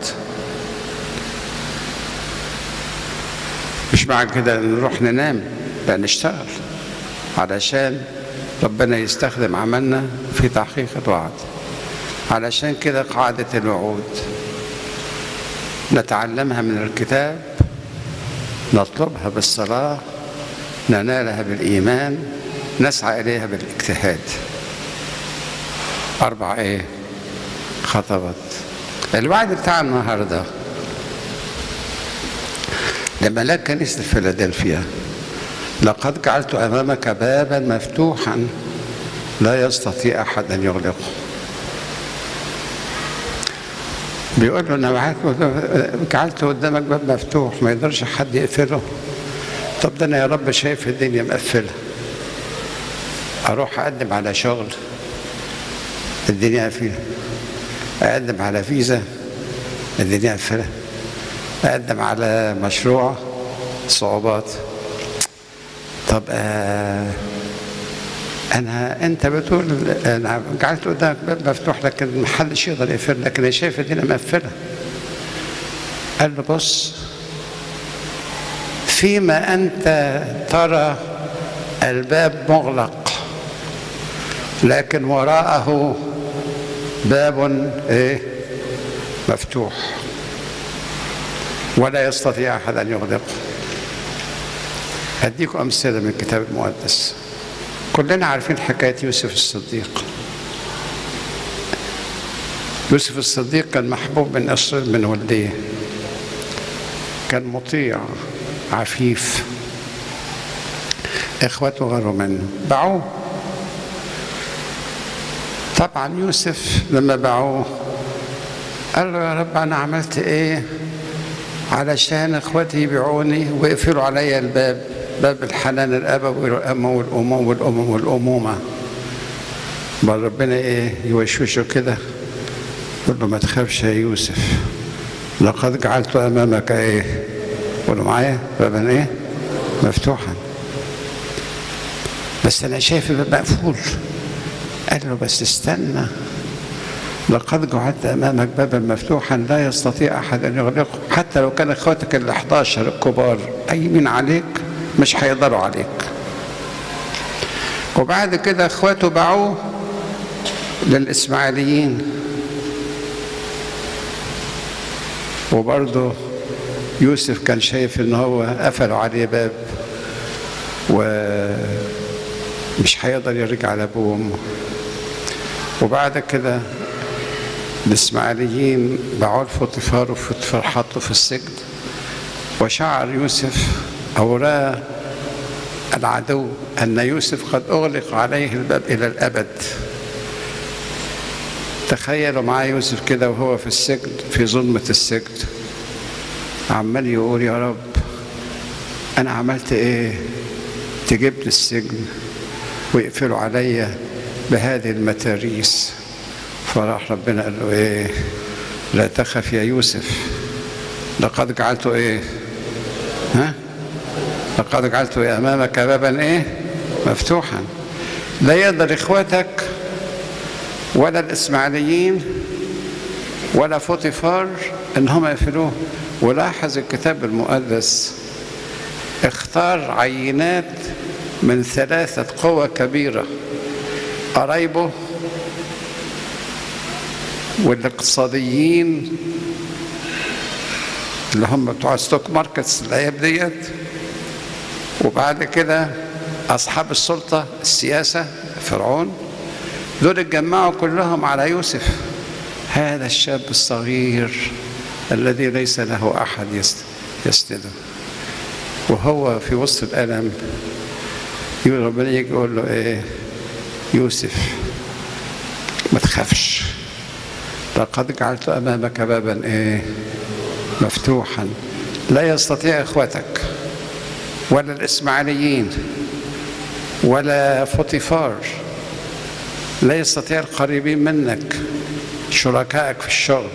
مش معنى كده نروح ننام لا نشتغل علشان ربنا يستخدم عملنا في تحقيق الوعد علشان كده قاعدة الوعود نتعلمها من الكتاب نطلبها بالصلاة ننالها بالإيمان نسعى إليها بالاجتهاد أربع إيه خطوات الوعد بتاع النهاردة لملاك كنيسة فيلادلفيا لقد جعلت أمامك بابا مفتوحا لا يستطيع أحد أن يغلقه بيقول له أنا معاك جعلت قدامك باب مفتوح ما يقدرش حد يقفله طب ده أنا يا رب شايف الدنيا مقفلة أروح أقدم على شغل الدنيا قافلة أقدم على فيزا الدنيا قافلة أقدم على مشروع صعوبات طب آه انا انت بتقول انا جعلت قدامك باب مفتوح لكن محدش يقدر يقفل لكن انا شايف الدنيا مقفله قال له بص فيما انت ترى الباب مغلق لكن وراءه باب ايه مفتوح ولا يستطيع احد ان يغلقه هديكم امثله من الكتاب المقدس كلنا عارفين حكايه يوسف الصديق يوسف الصديق كان محبوب من أسر من والديه كان مطيع عفيف اخواته غاروا منه باعوه طبعا يوسف لما باعوه قال له يا رب انا عملت ايه علشان اخواتي يبيعوني ويقفلوا عليا الباب باب الحنان الابوي والامه والامومه والامم والامومه بل ربنا ايه يوشوشه كده يقول له ما تخافش يا يوسف لقد جعلت امامك ايه قولوا معايا بابا ايه مفتوحا بس انا شايف الباب مقفول قال له بس استنى لقد جعلت امامك بابا مفتوحا لا يستطيع احد ان يغلقه حتى لو كان اخواتك ال 11 الكبار قايمين عليك مش هيقدروا عليك وبعد كده اخواته باعوه للاسماعيليين وبرضه يوسف كان شايف ان هو قفلوا عليه باب ومش هيقدر يرجع لابوه وامه وبعد كده الاسماعيليين باعوه لفوطيفار وفوطيفار حطه في السجن وشعر يوسف او راى العدو ان يوسف قد اغلق عليه الباب الى الابد تخيلوا معايا يوسف كده وهو في السجن في ظلمه السجن عمال يقول يا رب انا عملت ايه تجيبني السجن ويقفلوا عليا بهذه المتاريس فراح ربنا قال له ايه لا تخف يا يوسف لقد جعلته ايه ها لقد جعلته امامك بابا ايه مفتوحا لا يقدر اخواتك ولا الاسماعيليين ولا فوطيفار ان هم يقفلوه ولاحظ الكتاب المقدس اختار عينات من ثلاثة قوى كبيرة قرايبه والاقتصاديين اللي هم بتوع ستوك ماركتس الايام ديت وبعد كده اصحاب السلطه السياسه فرعون دول اتجمعوا كلهم على يوسف هذا الشاب الصغير الذي ليس له احد يسنده وهو في وسط الالم يقول ربنا يجي يقول له ايه يوسف ما تخافش لقد جعلت امامك بابا ايه مفتوحا لا يستطيع اخوتك ولا الاسماعيليين ولا فوطيفار لا يستطيع القريبين منك شركائك في الشغل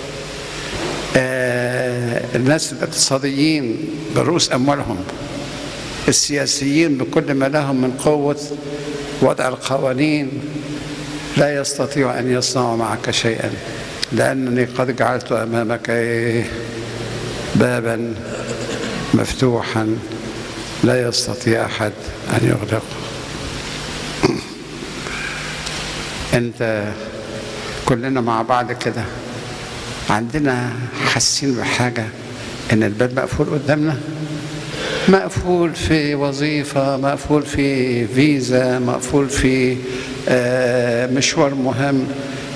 آه الناس الاقتصاديين برؤوس اموالهم السياسيين بكل ما لهم من قوه وضع القوانين لا يستطيع ان يصنعوا معك شيئا لانني قد جعلت امامك إيه بابا مفتوحا لا يستطيع احد ان يغلقه انت كلنا مع بعض كده عندنا حاسين بحاجه ان الباب مقفول قدامنا مقفول في وظيفه مقفول في فيزا مقفول في مشوار مهم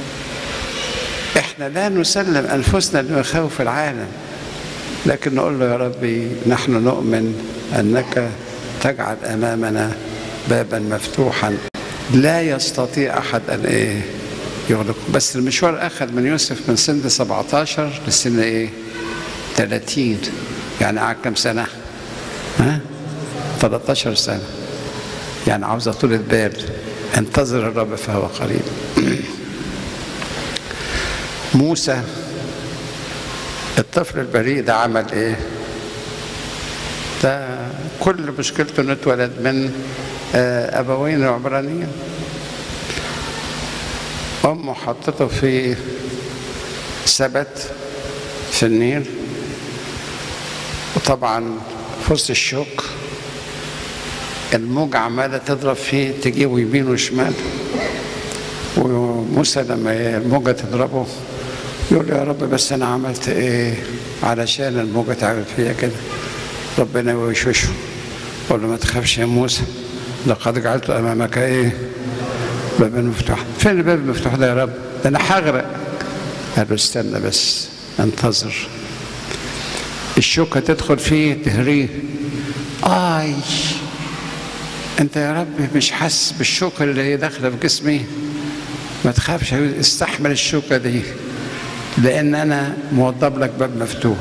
احنا لا نسلم انفسنا لمخاوف العالم لكن نقول له يا ربي نحن نؤمن انك تجعل امامنا بابا مفتوحا لا يستطيع احد ان ايه يغلقه بس المشوار اخذ من يوسف من سن 17 لسن ايه 30 يعني قعد كم سنه ها 13 سنه يعني عاوزه طولة بال انتظر الرب فهو قريب موسى الطفل البريء ده عمل ايه ده كل مشكلته انه اتولد من آه، ابوين عبرانيين امه حطته في سبت في النيل وطبعا في وسط الشوك الموجة عمالة تضرب فيه تجيبه يمين وشمال وموسى لما الموجة تضربه يقول له يا رب بس أنا عملت إيه علشان الموجة تعمل فيا كده ربنا يوشوشه يقول له ما تخافش يا موسى لقد جعلت أمامك إيه بابا مفتوح فين الباب المفتوح ده يا رب ده أنا هغرق قال له استنى بس انتظر الشوكة تدخل فيه تهريه آي أنت يا رب مش حاسس بالشوكة اللي هي داخلة في جسمي ما تخافش استحمل الشوكة دي لأن أنا موضب لك باب مفتوح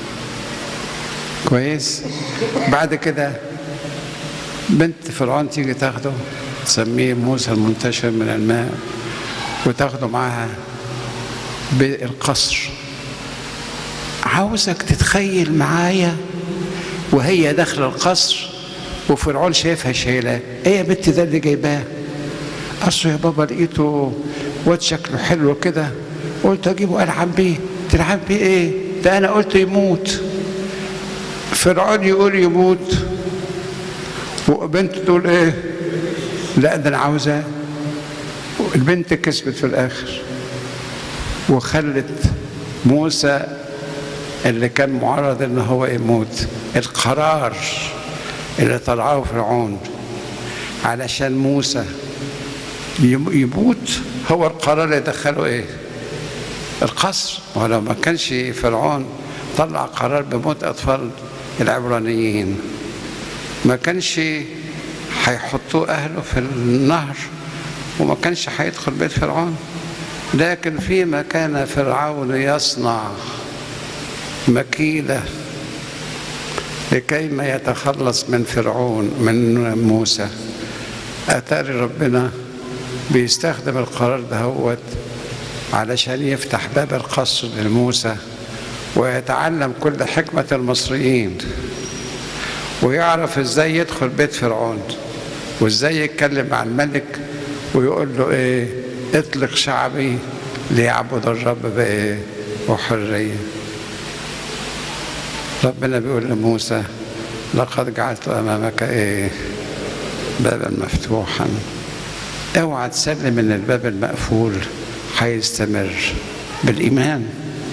كويس بعد كده بنت فرعون تيجي تاخده تسميه موسى المنتشر من الماء وتاخده معاها بالقصر عاوزك تتخيل معايا وهي داخله القصر وفرعون شايفها شايلاه ايه يا بنت ده اللي جايباه اصله يا بابا لقيته واد شكله حلو كده قلت اجيبه العب بيه تلعب بيه ايه ده انا قلت يموت فرعون يقول يموت وبنت تقول ايه لا ده انا عاوزاه البنت كسبت في الاخر وخلت موسى اللي كان معرض ان هو يموت القرار اللي طلعه فرعون علشان موسى يموت هو القرار اللي دخله ايه القصر ولو ما كانش فرعون طلع قرار بموت اطفال العبرانيين ما كانش هيحطوه اهله في النهر وما كانش هيدخل بيت فرعون لكن فيما كان فرعون يصنع مكيدة لكي ما يتخلص من فرعون من موسى أتاري ربنا بيستخدم القرار دهوت علشان يفتح باب القصر لموسى ويتعلم كل حكمة المصريين ويعرف ازاي يدخل بيت فرعون وازاي يتكلم مع الملك ويقول له ايه اطلق شعبي ليعبد الرب بايه وحريه ربنا بيقول لموسى لقد جعلت امامك ايه بابا مفتوحا اوعى تسلم ان الباب المقفول هيستمر بالايمان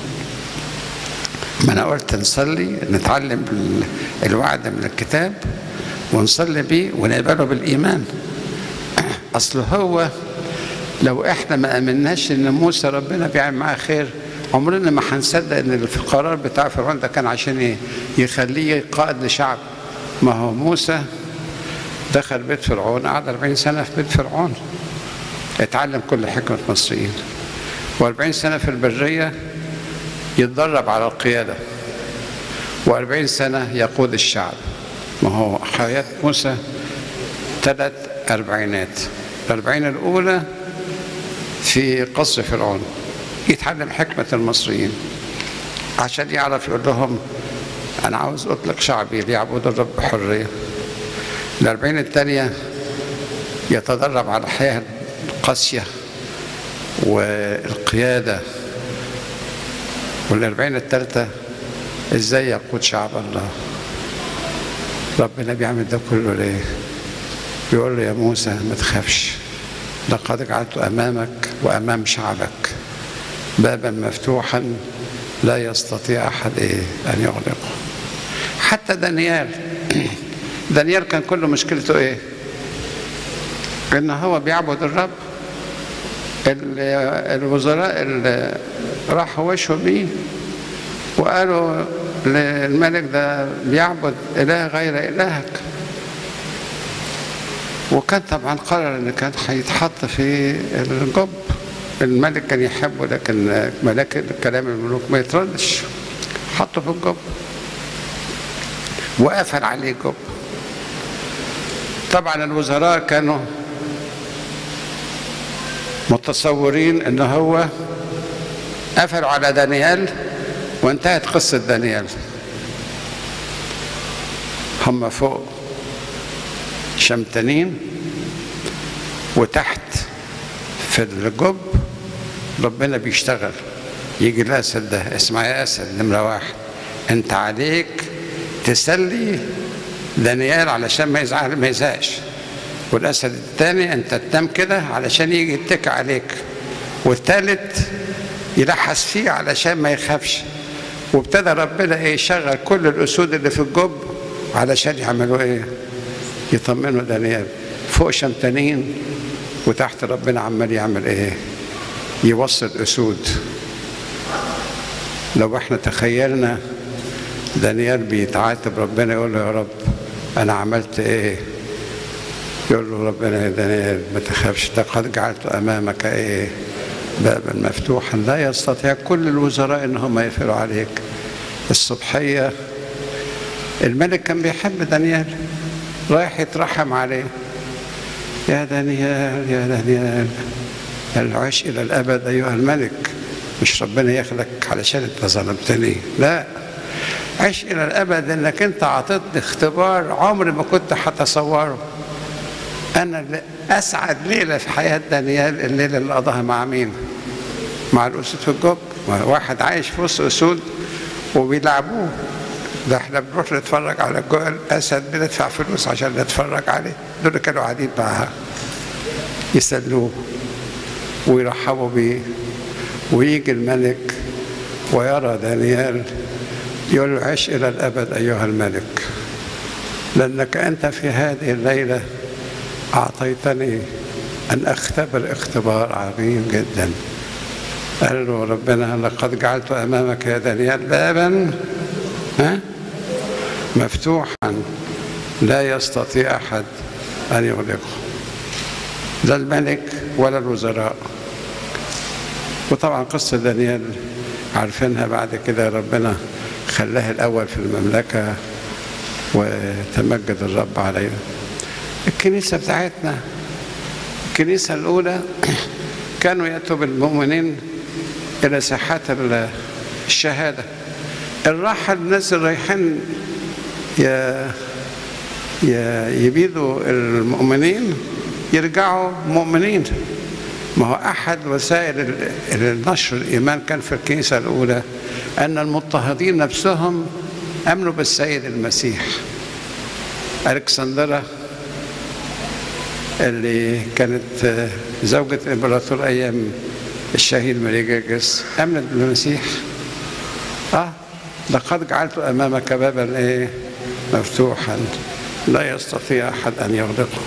ما انا قلت نصلي نتعلم الوعد من الكتاب ونصلي بيه ونقبله بالايمان اصل هو لو احنا ما امناش ان موسى ربنا بيعمل معاه خير عمرنا ما هنصدق ان القرار بتاع فرعون ده كان عشان ايه؟ يخليه قائد لشعب ما هو موسى دخل بيت فرعون قعد 40 سنه في بيت فرعون اتعلم كل حكمه المصريين و40 سنه في البريه يتدرب على القياده و40 سنه يقود الشعب ما هو حياه موسى ثلاث أربعينات الأربعين الأولى في قصر فرعون يتعلم حكمة المصريين عشان يعرف يقول لهم أنا عاوز أطلق شعبي ليعبدوا الرب بحرية الأربعين الثانية يتدرب على الحياة القاسية والقيادة والأربعين الثالثة إزاي يقود شعب الله ربنا بيعمل ده كله ليه بيقول له يا موسى ما تخافش لقد جعلت أمامك وأمام شعبك بابا مفتوحا لا يستطيع أحد إيه أن يغلقه حتى دانيال دانيال كان كل مشكلته إيه إن هو بيعبد الرب الوزراء اللي راحوا وشوا بيه وقالوا للملك ده بيعبد إله غير إلهك وكان طبعا قرر ان كان هيتحط في الجب الملك كان يحبه لكن ملاك كلام الملوك ما يتردش حطه في الجب وقفل عليه الجب طبعا الوزراء كانوا متصورين ان هو قفلوا على دانيال وانتهت قصة دانيال هم فوق شمتانين وتحت في الجب ربنا بيشتغل يجي الاسد ده اسمع يا اسد نمره واحد انت عليك تسلي دانيال علشان ما يزعل ما يزهقش والاسد الثاني انت تنام كده علشان يجي يتكى عليك والثالث يلحس فيه علشان ما يخافش وابتدى ربنا ايه يشغل كل الاسود اللي في الجب علشان يعملوا ايه يطمنوا دانيال فوق شمتانين وتحت ربنا عمال يعمل ايه يوصل اسود لو احنا تخيلنا دانيال بيتعاتب ربنا يقول له يا رب انا عملت ايه يقول له ربنا يا دانيال ما تخافش لقد جعلت امامك ايه بابا مفتوحا لا يستطيع كل الوزراء ان هم يقفلوا عليك الصبحيه الملك كان بيحب دانيال رايح يترحم عليه يا دانيال يا دانيال العيش الى الابد ايها الملك مش ربنا يخلق علشان انت ظلمتني لا عيش الى الابد انك انت اعطيتني اختبار عمري ما كنت هتصوره انا اللي اسعد ليله في حياه دانيال الليله اللي قضاها مع مين مع الاسود في الجب واحد عايش في وسط اسود وبيلعبوه ده احنا بنروح نتفرج على الجو- الاسد بندفع فلوس عشان نتفرج عليه دول اللي كانوا قاعدين معاها يسلوه ويرحبوا بيه ويجي الملك ويرى دانيال يقول له عش الى الابد ايها الملك لانك انت في هذه الليله اعطيتني ان اختبر اختبار عظيم جدا قال له ربنا لقد جعلت امامك يا دانيال بابا ها مفتوحا لا يستطيع احد ان يغلقه لا الملك ولا الوزراء وطبعا قصه دانيال عارفينها بعد كده ربنا خلاه الاول في المملكه وتمجد الرب عليه الكنيسه بتاعتنا الكنيسه الاولى كانوا ياتوا بالمؤمنين الى ساحات ال- الشهاده الراحه الناس اللي رايحين ي- ي- يبيدوا المؤمنين يرجعوا مؤمنين ما هو احد وسائل ال- النشر الايمان كان في الكنيسه الاولى ان المضطهدين نفسهم امنوا بالسيد المسيح الكسندرة اللي كانت آه، زوجة الامبراطور ايام الشهيد مليجاجس امنت بالمسيح اه لقد جعلت امامك بابا ايه مفتوحا لا يستطيع احد ان يغلقه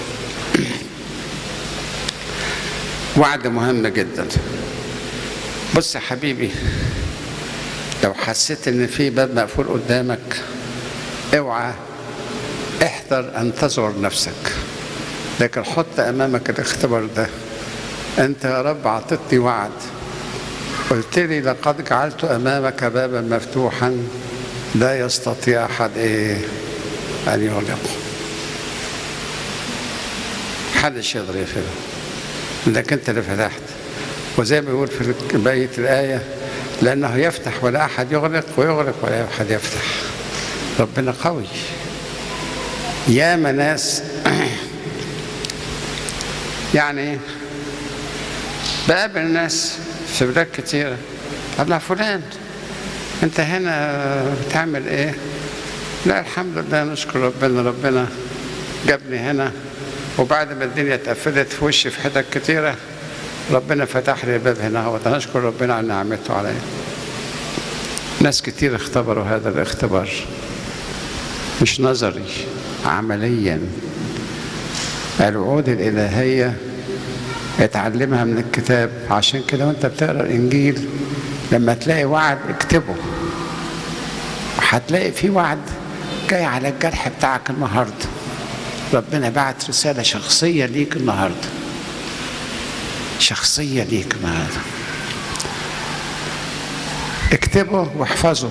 وعد مهم جدا بص يا حبيبي لو حسيت ان في باب مقفول قدامك اوعى احذر ان تزور نفسك لكن حط امامك الاختبار ده انت يا رب اعطيتني وعد قلت لي لقد جعلت امامك بابا مفتوحا لا يستطيع احد ايه ان يغلقه محدش يقدر يقفله انك انت اللي فتحت وزي ما بيقول في بقيه الايه لانه يفتح ولا احد يغلق ويغلق ولا احد يفتح ربنا قوي ياما ناس يعني بقابل ناس في بلاد كتيرة قال لها فلان انت هنا بتعمل ايه لا الحمد لله نشكر ربنا ربنا جابني هنا وبعد ما الدنيا اتقفلت في وشي في حتت كتيرة ربنا فتح لي الباب هنا هو نشكر ربنا على نعمته عليا ناس كتير اختبروا هذا الاختبار مش نظري عمليا الوعود الإلهية اتعلمها من الكتاب عشان كده وانت بتقرا الانجيل لما تلاقي وعد اكتبه هتلاقي في وعد جاي على الجرح بتاعك النهارده ربنا بعت رسالة شخصية ليك النهارده شخصية ليك النهارده اكتبه واحفظه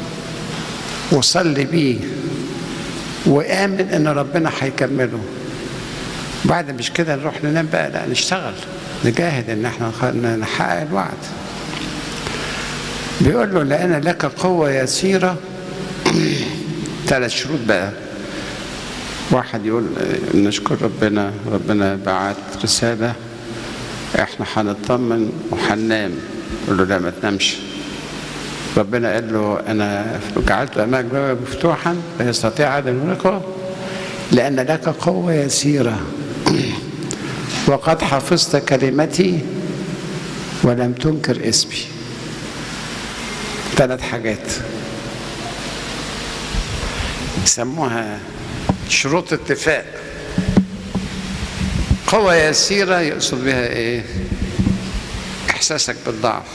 وصلي بيه وآمن إن ربنا هيكمله بعد مش كده نروح ننام بقى لا نشتغل نجاهد إن احنا نخ- نحقق الوعد بيقول له لأن لك قوة يسيرة ثلاث شروط بقى واحد يقول آه، نشكر ربنا ربنا بعت رسالة احنا هنطمن وهننام يقول له لا ما تنامش ربنا قال له انا جعلت امامك بابا مفتوحا لا يستطيع احد ان يغلقه لان لك قوه يسيره وقد حفظت كلمتي ولم تنكر اسمي ثلاث حاجات يسموها شروط اتفاق قوة يسيرة يقصد بها ايه احساسك بالضعف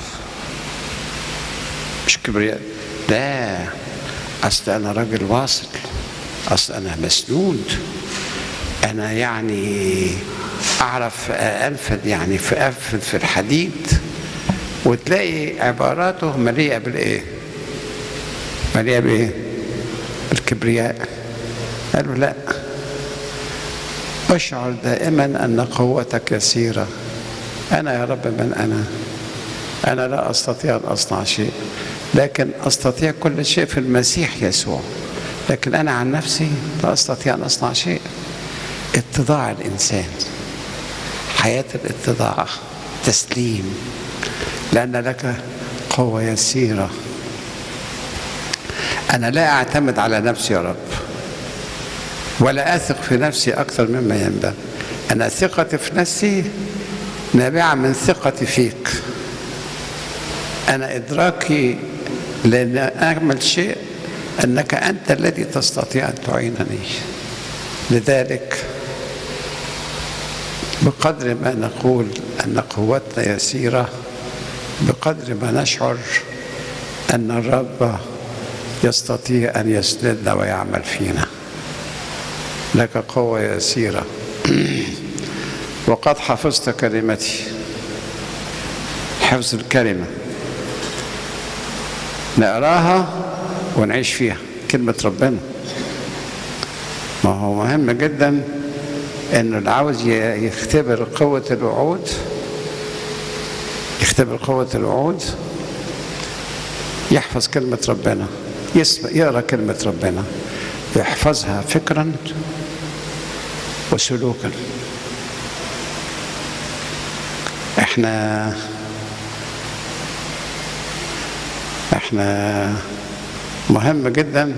مش كبرياء لا اصل انا راجل واصل اصل انا مسنود انا يعني اعرف انفد يعني في انفد في الحديد وتلاقي عباراته مليئه بالايه مليئه بايه بالكبرياء قالوا لا اشعر دائما ان قوتك يسيره انا يا رب من انا انا لا استطيع ان اصنع شيء لكن استطيع كل شيء في المسيح يسوع لكن انا عن نفسي لا استطيع ان اصنع شيء اتضاع الانسان حياه الاتضاع تسليم لان لك قوه يسيره انا لا اعتمد على نفسي يا رب ولا اثق في نفسي اكثر مما ينبغي انا ثقتي في نفسي نابعه من ثقتي فيك انا ادراكي لان اعمل شيء انك انت الذي تستطيع ان تعينني لذلك بقدر ما نقول ان قوتنا يسيره بقدر ما نشعر ان الرب يستطيع ان يسندنا ويعمل فينا لك قوه يسيره وقد حفظت كلمتي حفظ الكلمه نقراها ونعيش فيها كلمه ربنا ما هو مهم جدا انه اللي عاوز ي- يختبر قوه الوعود يختبر قوه الوعود يحفظ كلمه ربنا يسمع يقرا كلمه ربنا يحفظها فكرا وسلوكا احنا احنا مهم جدا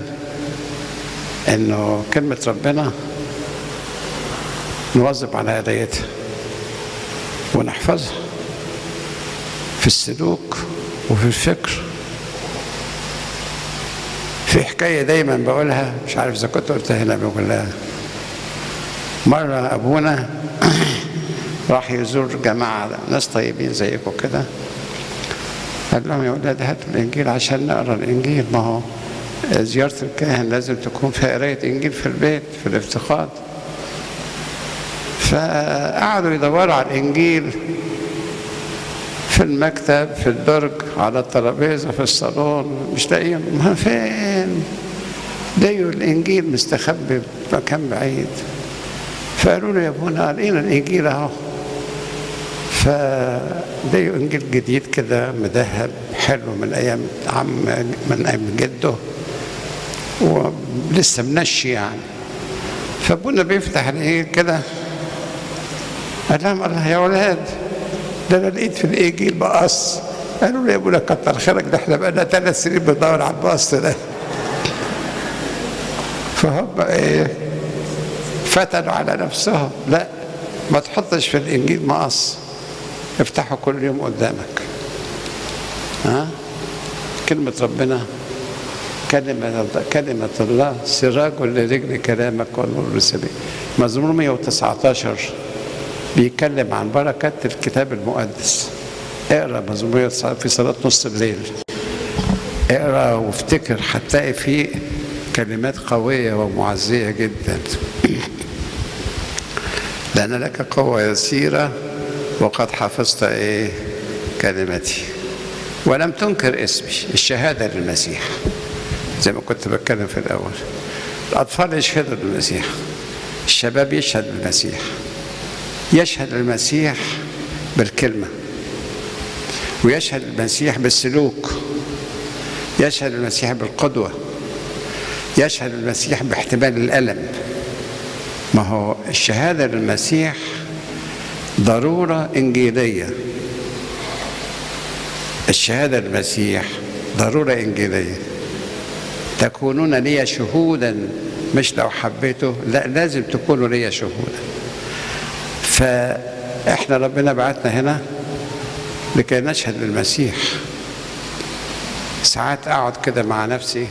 انه كلمة ربنا نواظب على قرايتها ونحفظها في السلوك وفي الفكر في حكاية دايما بقولها مش عارف إذا كنت قلتها هنا بقولها مرة أبونا راح يزور جماعة ناس طيبين زيكم كده قال لهم يا ولاد هاتوا الإنجيل عشان نقرا الإنجيل ما هو زيارة الكاهن لازم تكون فيها قراية إنجيل في البيت في الافتقاد فقعدوا يدوروا على الإنجيل في المكتب في الدرج على الترابيزة في الصالون مش لاقيين ما فين لقيوا الإنجيل مستخبي في مكان بعيد فقالوا له يا ابونا لقينا الإنجيل أهو فلقيوا إنجيل جديد كده مذهب حلو من أيام عم من أيام جده ولسه منشي يعني فابونا بيفتح الإنجيل كده قال لهم الله يا ولاد ده انا لقيت في الانجيل مقص قالوا له يا ابونا كتر خيرك ده احنا بقالنا ثلاث سنين بندور على المقص ده فهم ايه فتنوا على نفسهم لا ما تحطش في الانجيل مقص افتحه كل يوم قدامك ها كلمة ربنا كلمة كلمة الله سراج لرجل كلامك والنور لسبيل مزمور 119 بيتكلم عن بركة الكتاب المقدس اقرا مزمور 119 في صلاة نص الليل اقرا وافتكر هتلاقي فيه كلمات قوية ومعزية جدا لأن لك قوة يسيرة وقد حفظت إيه كلمتي ولم تنكر اسمي الشهادة للمسيح زي ما كنت بتكلم في الأول الأطفال يشهدوا للمسيح الشباب يشهد للمسيح يشهد المسيح بالكلمة ويشهد المسيح بالسلوك يشهد المسيح بالقدوة يشهد المسيح باحتمال الألم ما هو الشهادة للمسيح ضرورة إنجيلية الشهادة للمسيح ضرورة إنجيلية تكونون لي شهودا مش لو حبيته لا لازم تكونوا لي شهودا فإحنا ربنا بعتنا هنا لكي نشهد للمسيح ساعات أقعد كده مع نفسي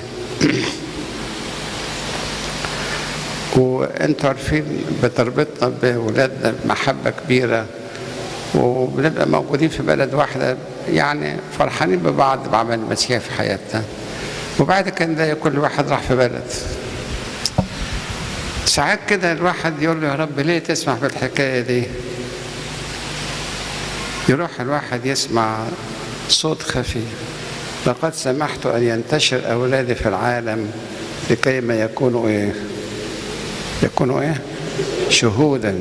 وانتوا عارفين بتربطنا بولادنا محبة كبيرة وبنبقى موجودين في بلد واحدة يعني فرحانين ببعض بعمل المسيح في حياتنا وبعد كده نلاقي كل واحد راح في بلد ساعات كده الواحد يقول له يا رب ليه تسمح بالحكاية دي يروح الواحد يسمع صوت خفي لقد سمحت أن ينتشر أولادي في العالم لكي ما يكونوا إيه يكونوا إيه شهودا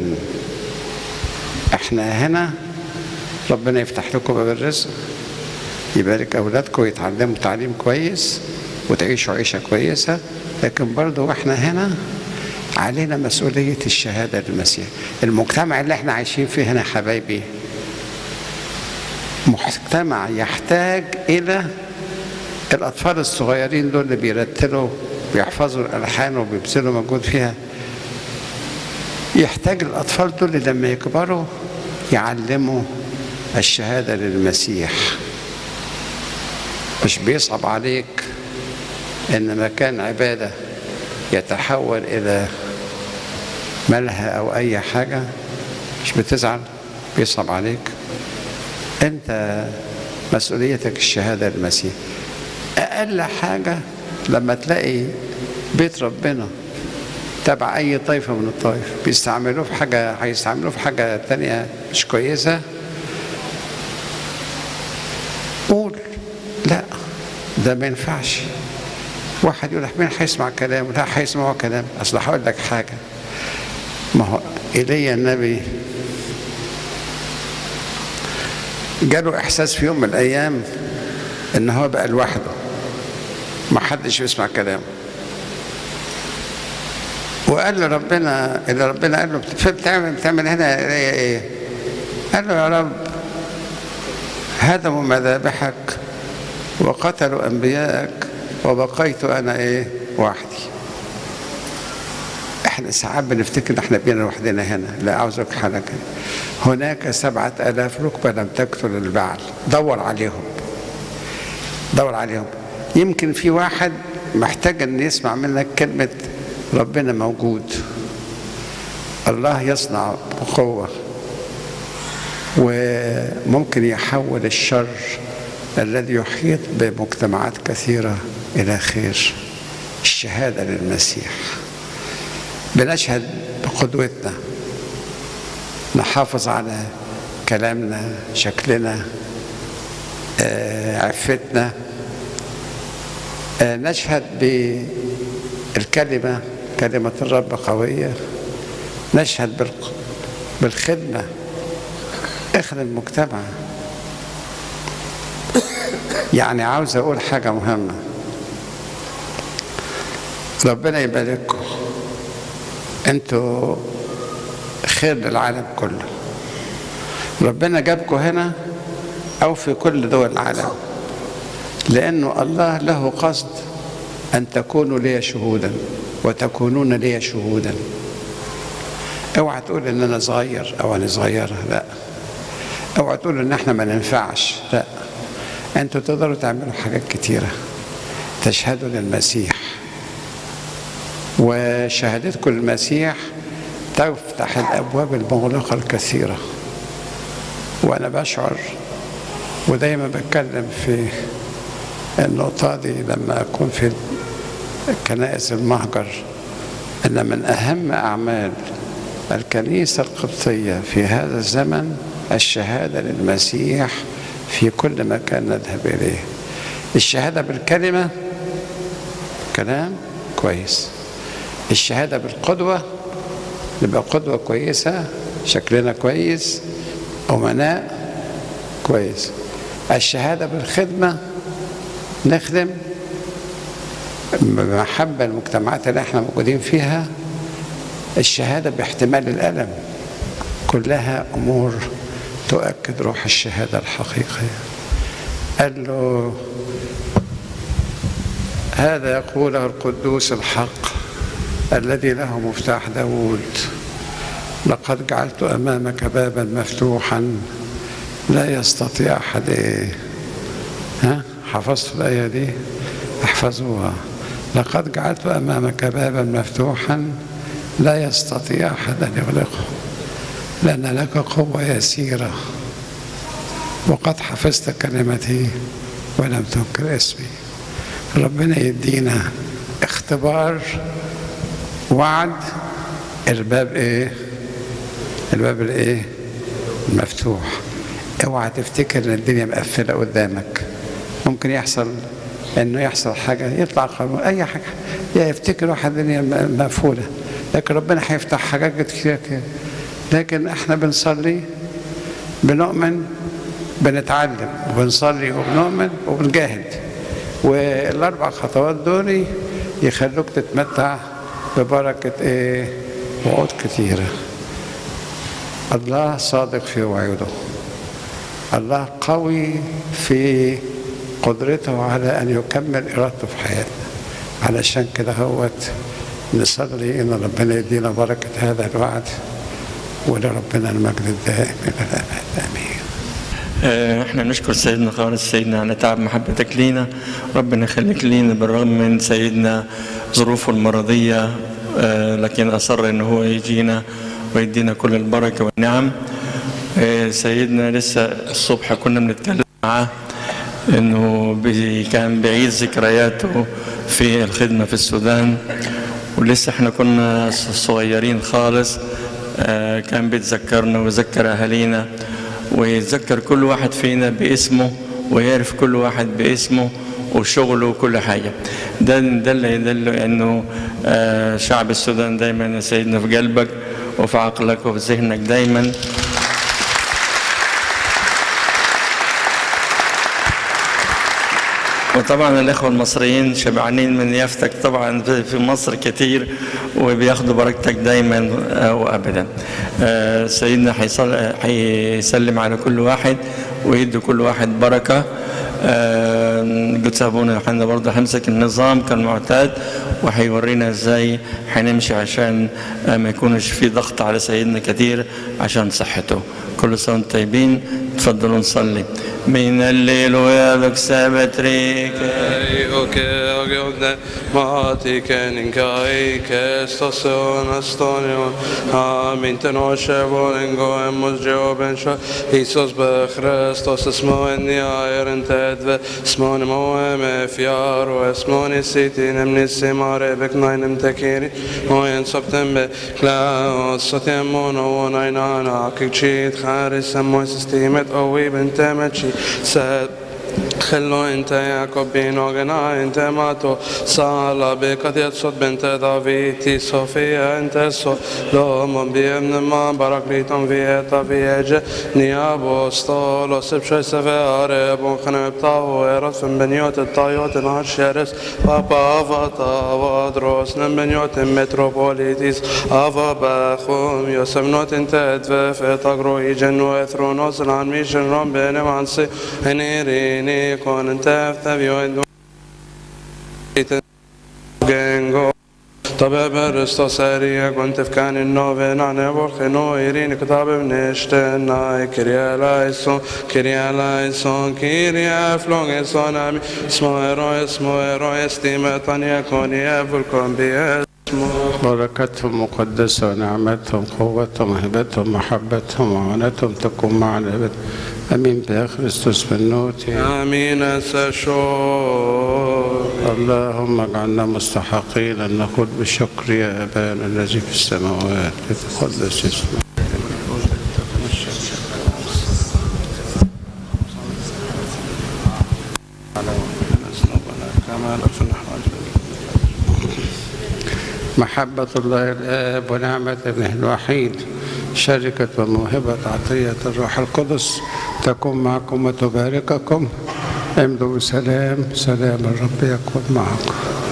احنا هنا ربنا يفتح لكم باب الرزق يبارك أولادكم يتعلموا تعليم كويس وتعيشوا عيشة كويسة لكن برضه واحنا هنا علينا مسؤولية الشهادة للمسيح المجتمع اللي احنا عايشين فيه هنا حبايبي مجتمع يحتاج إلى الأطفال الصغيرين دول اللي بيرتلوا بيحفظوا الألحان وبيبذلوا مجهود فيها يحتاج الأطفال دول لما يكبروا يعلموا الشهادة للمسيح مش بيصعب عليك إن مكان عبادة يتحول إلى ملهى أو أي حاجة مش بتزعل بيصعب عليك أنت مسؤوليتك الشهادة للمسيح أقل حاجة لما تلاقي بيت ربنا تبع أي طائفة من الطائف بيستعملوه في حاجة هيستعملوه في حاجة تانية مش كويسة قول لا ده ما ينفعش واحد يقول لك مين هيسمع كلام لا هيسمعوا كلام اصل هقول لك حاجه ما هو ايليا النبي جاله احساس في يوم من الايام ان هو بقى لوحده ما حدش بيسمع كلامه وقال له ربنا اللي ربنا قال له بتعمل بتعمل هنا ايه؟ قال له يا رب هدموا مذابحك وقتلوا انبيائك وبقيت انا ايه وحدي احنا ساعات بنفتكر ان احنا بينا لوحدنا هنا لا عاوزك حاجه هناك سبعة آلاف ركبة لم تقتل البعل دور عليهم دور عليهم يمكن في واحد محتاج ان يسمع منك كلمة ربنا موجود الله يصنع بقوة وممكن يحول الشر الذي يحيط بمجتمعات كثيرة إلى خير الشهادة للمسيح بنشهد بقدوتنا نحافظ على كلامنا شكلنا عفتنا نشهد بالكلمة كلمة الرب قوية نشهد بالخدمة اخر المجتمع يعني عاوز اقول حاجة مهمة ربنا يبارككم انتوا خير للعالم كله ربنا جابكم هنا او في كل دول العالم لانه الله له قصد ان تكونوا لي شهودا وتكونون لي شهودا اوعى تقول ان انا صغير او انا صغيره لا اوعى تقول ان احنا ما ننفعش لا انتوا تقدروا تعملوا حاجات كتيره تشهدوا للمسيح وشهادتكم للمسيح تفتح الابواب المغلقه الكثيره وانا بشعر ودايما بتكلم في النقطه دي لما اكون في كنائس المهجر ان من اهم اعمال الكنيسه القبطيه في هذا الزمن الشهاده للمسيح في كل مكان نذهب اليه الشهاده بالكلمه كلام كويس الشهاده بالقدوه نبقى قدوه كويسه شكلنا كويس امناء كويس الشهاده بالخدمه نخدم بمحبة المجتمعات اللي احنا موجودين فيها الشهادة باحتمال الألم كلها أمور تؤكد روح الشهادة الحقيقية قال له هذا يقوله القدوس الحق الذي له مفتاح داود لقد جعلت أمامك بابا مفتوحا لا يستطيع أحد إيه ها حفظت الآية دي احفظوها لقد جعلت أمامك بابا مفتوحا لا يستطيع أحد أن يغلقه لأن لك قوة يسيرة وقد حفظت كلمتي ولم تنكر اسمي ربنا يدينا اختبار وعد الباب ايه الباب الايه المفتوح اوعى تفتكر ان الدنيا مقفله قدامك ممكن يحصل انه يحصل حاجه يطلع قانون اي حاجه يا يفتكر واحد الدنيا مقفوله لكن ربنا هيفتح حاجات كتير كده لكن احنا بنصلي بنؤمن بنتعلم وبنصلي وبنؤمن وبنجاهد والاربع خطوات دول يخلوك تتمتع ببركه ايه وعود كثيره الله صادق في وعوده الله قوي في قدرته على ان يكمل ارادته في حياتنا علشان كده هوت نصلي ان ربنا يدينا بركه هذا الوعد ولربنا المجد الدائم الى الابد امين آه، احنا نشكر سيدنا خالص سيدنا على تعب محبتك لينا ربنا يخليك لينا بالرغم من سيدنا ظروفه المرضية آه، لكن أصر ان هو يجينا ويدينا كل البركة والنعم آه، سيدنا لسه الصبح كنا بنتكلم معاه انه بي- كان بيعيد ذكرياته في الخدمة في السودان ولسه احنا كنا صغيرين خالص آه، كان بيتذكرنا ويذكر اهالينا ويتذكر كل واحد فينا باسمه ويعرف كل واحد باسمه وشغله وكل حاجة ده ده اللي يدل انه آه، شعب السودان دايما يا سيدنا في قلبك وفي عقلك وفي ذهنك دايما وطبعا الاخوه المصريين شبعانين من يافتك طبعا في في مصر كتير وبياخدوا بركتك دايما وابدا آه، سيدنا حيصل- حيسلم على كل واحد ويدي كل واحد بركه آه، قدس ابونا احنا برضه هنمسك النظام كالمعتاد وهيورينا ازاي هنمشي عشان آه، ما يكونش في ضغط على سيدنا كتير عشان صحته كل سنه وانتم طيبين تفضلوا نصلي من الليل ويالك سابت ريك och ögonen matiken inkai kestason astonion amin tenoshe volen goem mos joben sha Isos be Christos smoen ja eren tedve smon moem fjar och smon siti nemni simare bek nainem tekiri moen september klaus satemon och nainana kikchit kharis mois stimet owi bentemechi sad خلو انت يعقوب بن وغنا انت ماتو صالا بقد صوت بنت دافيتي صوفيا انت صو لوم بيمن ما باراكليتون في طفيج نيابو ستولو سبشوي سفيار بون خنم بتاو ايرت فن بنيوت الطايوت نهار شرس بابا فاتا وادروس نم بنيوت متروبوليتيس افا بخوم يوسف نوت انت ادفف اتاقرو يجنو اثرونوس الان ميشن روم بين مانسي هنيريني كون انت فتبيو جنجو طبع برستو سارية كنت في كان النوفين عن بورخنو يرين كتاب بنشتنا كريا لايسون كريا لايسون كريا فلون سونامي اسمو ايرو اسمو ايرو استيمة طانيا كونيا فولكم بيس بركتهم مقدسة ونعمتهم قوتهم هبتهم محبتهم وعونتهم تكون معنا أبدا أمين بيا خريستوس بالنوتي آمين سشور اللهم اجعلنا مستحقين أن نقول بالشكر يا أبانا الذي في السماوات يتقدس اسمك محبة الله الآب ونعمة ابنه الوحيد شركة وموهبة عطية الروح القدس تكون معكم وتبارككم امضوا بسلام سلام الرب يكون معكم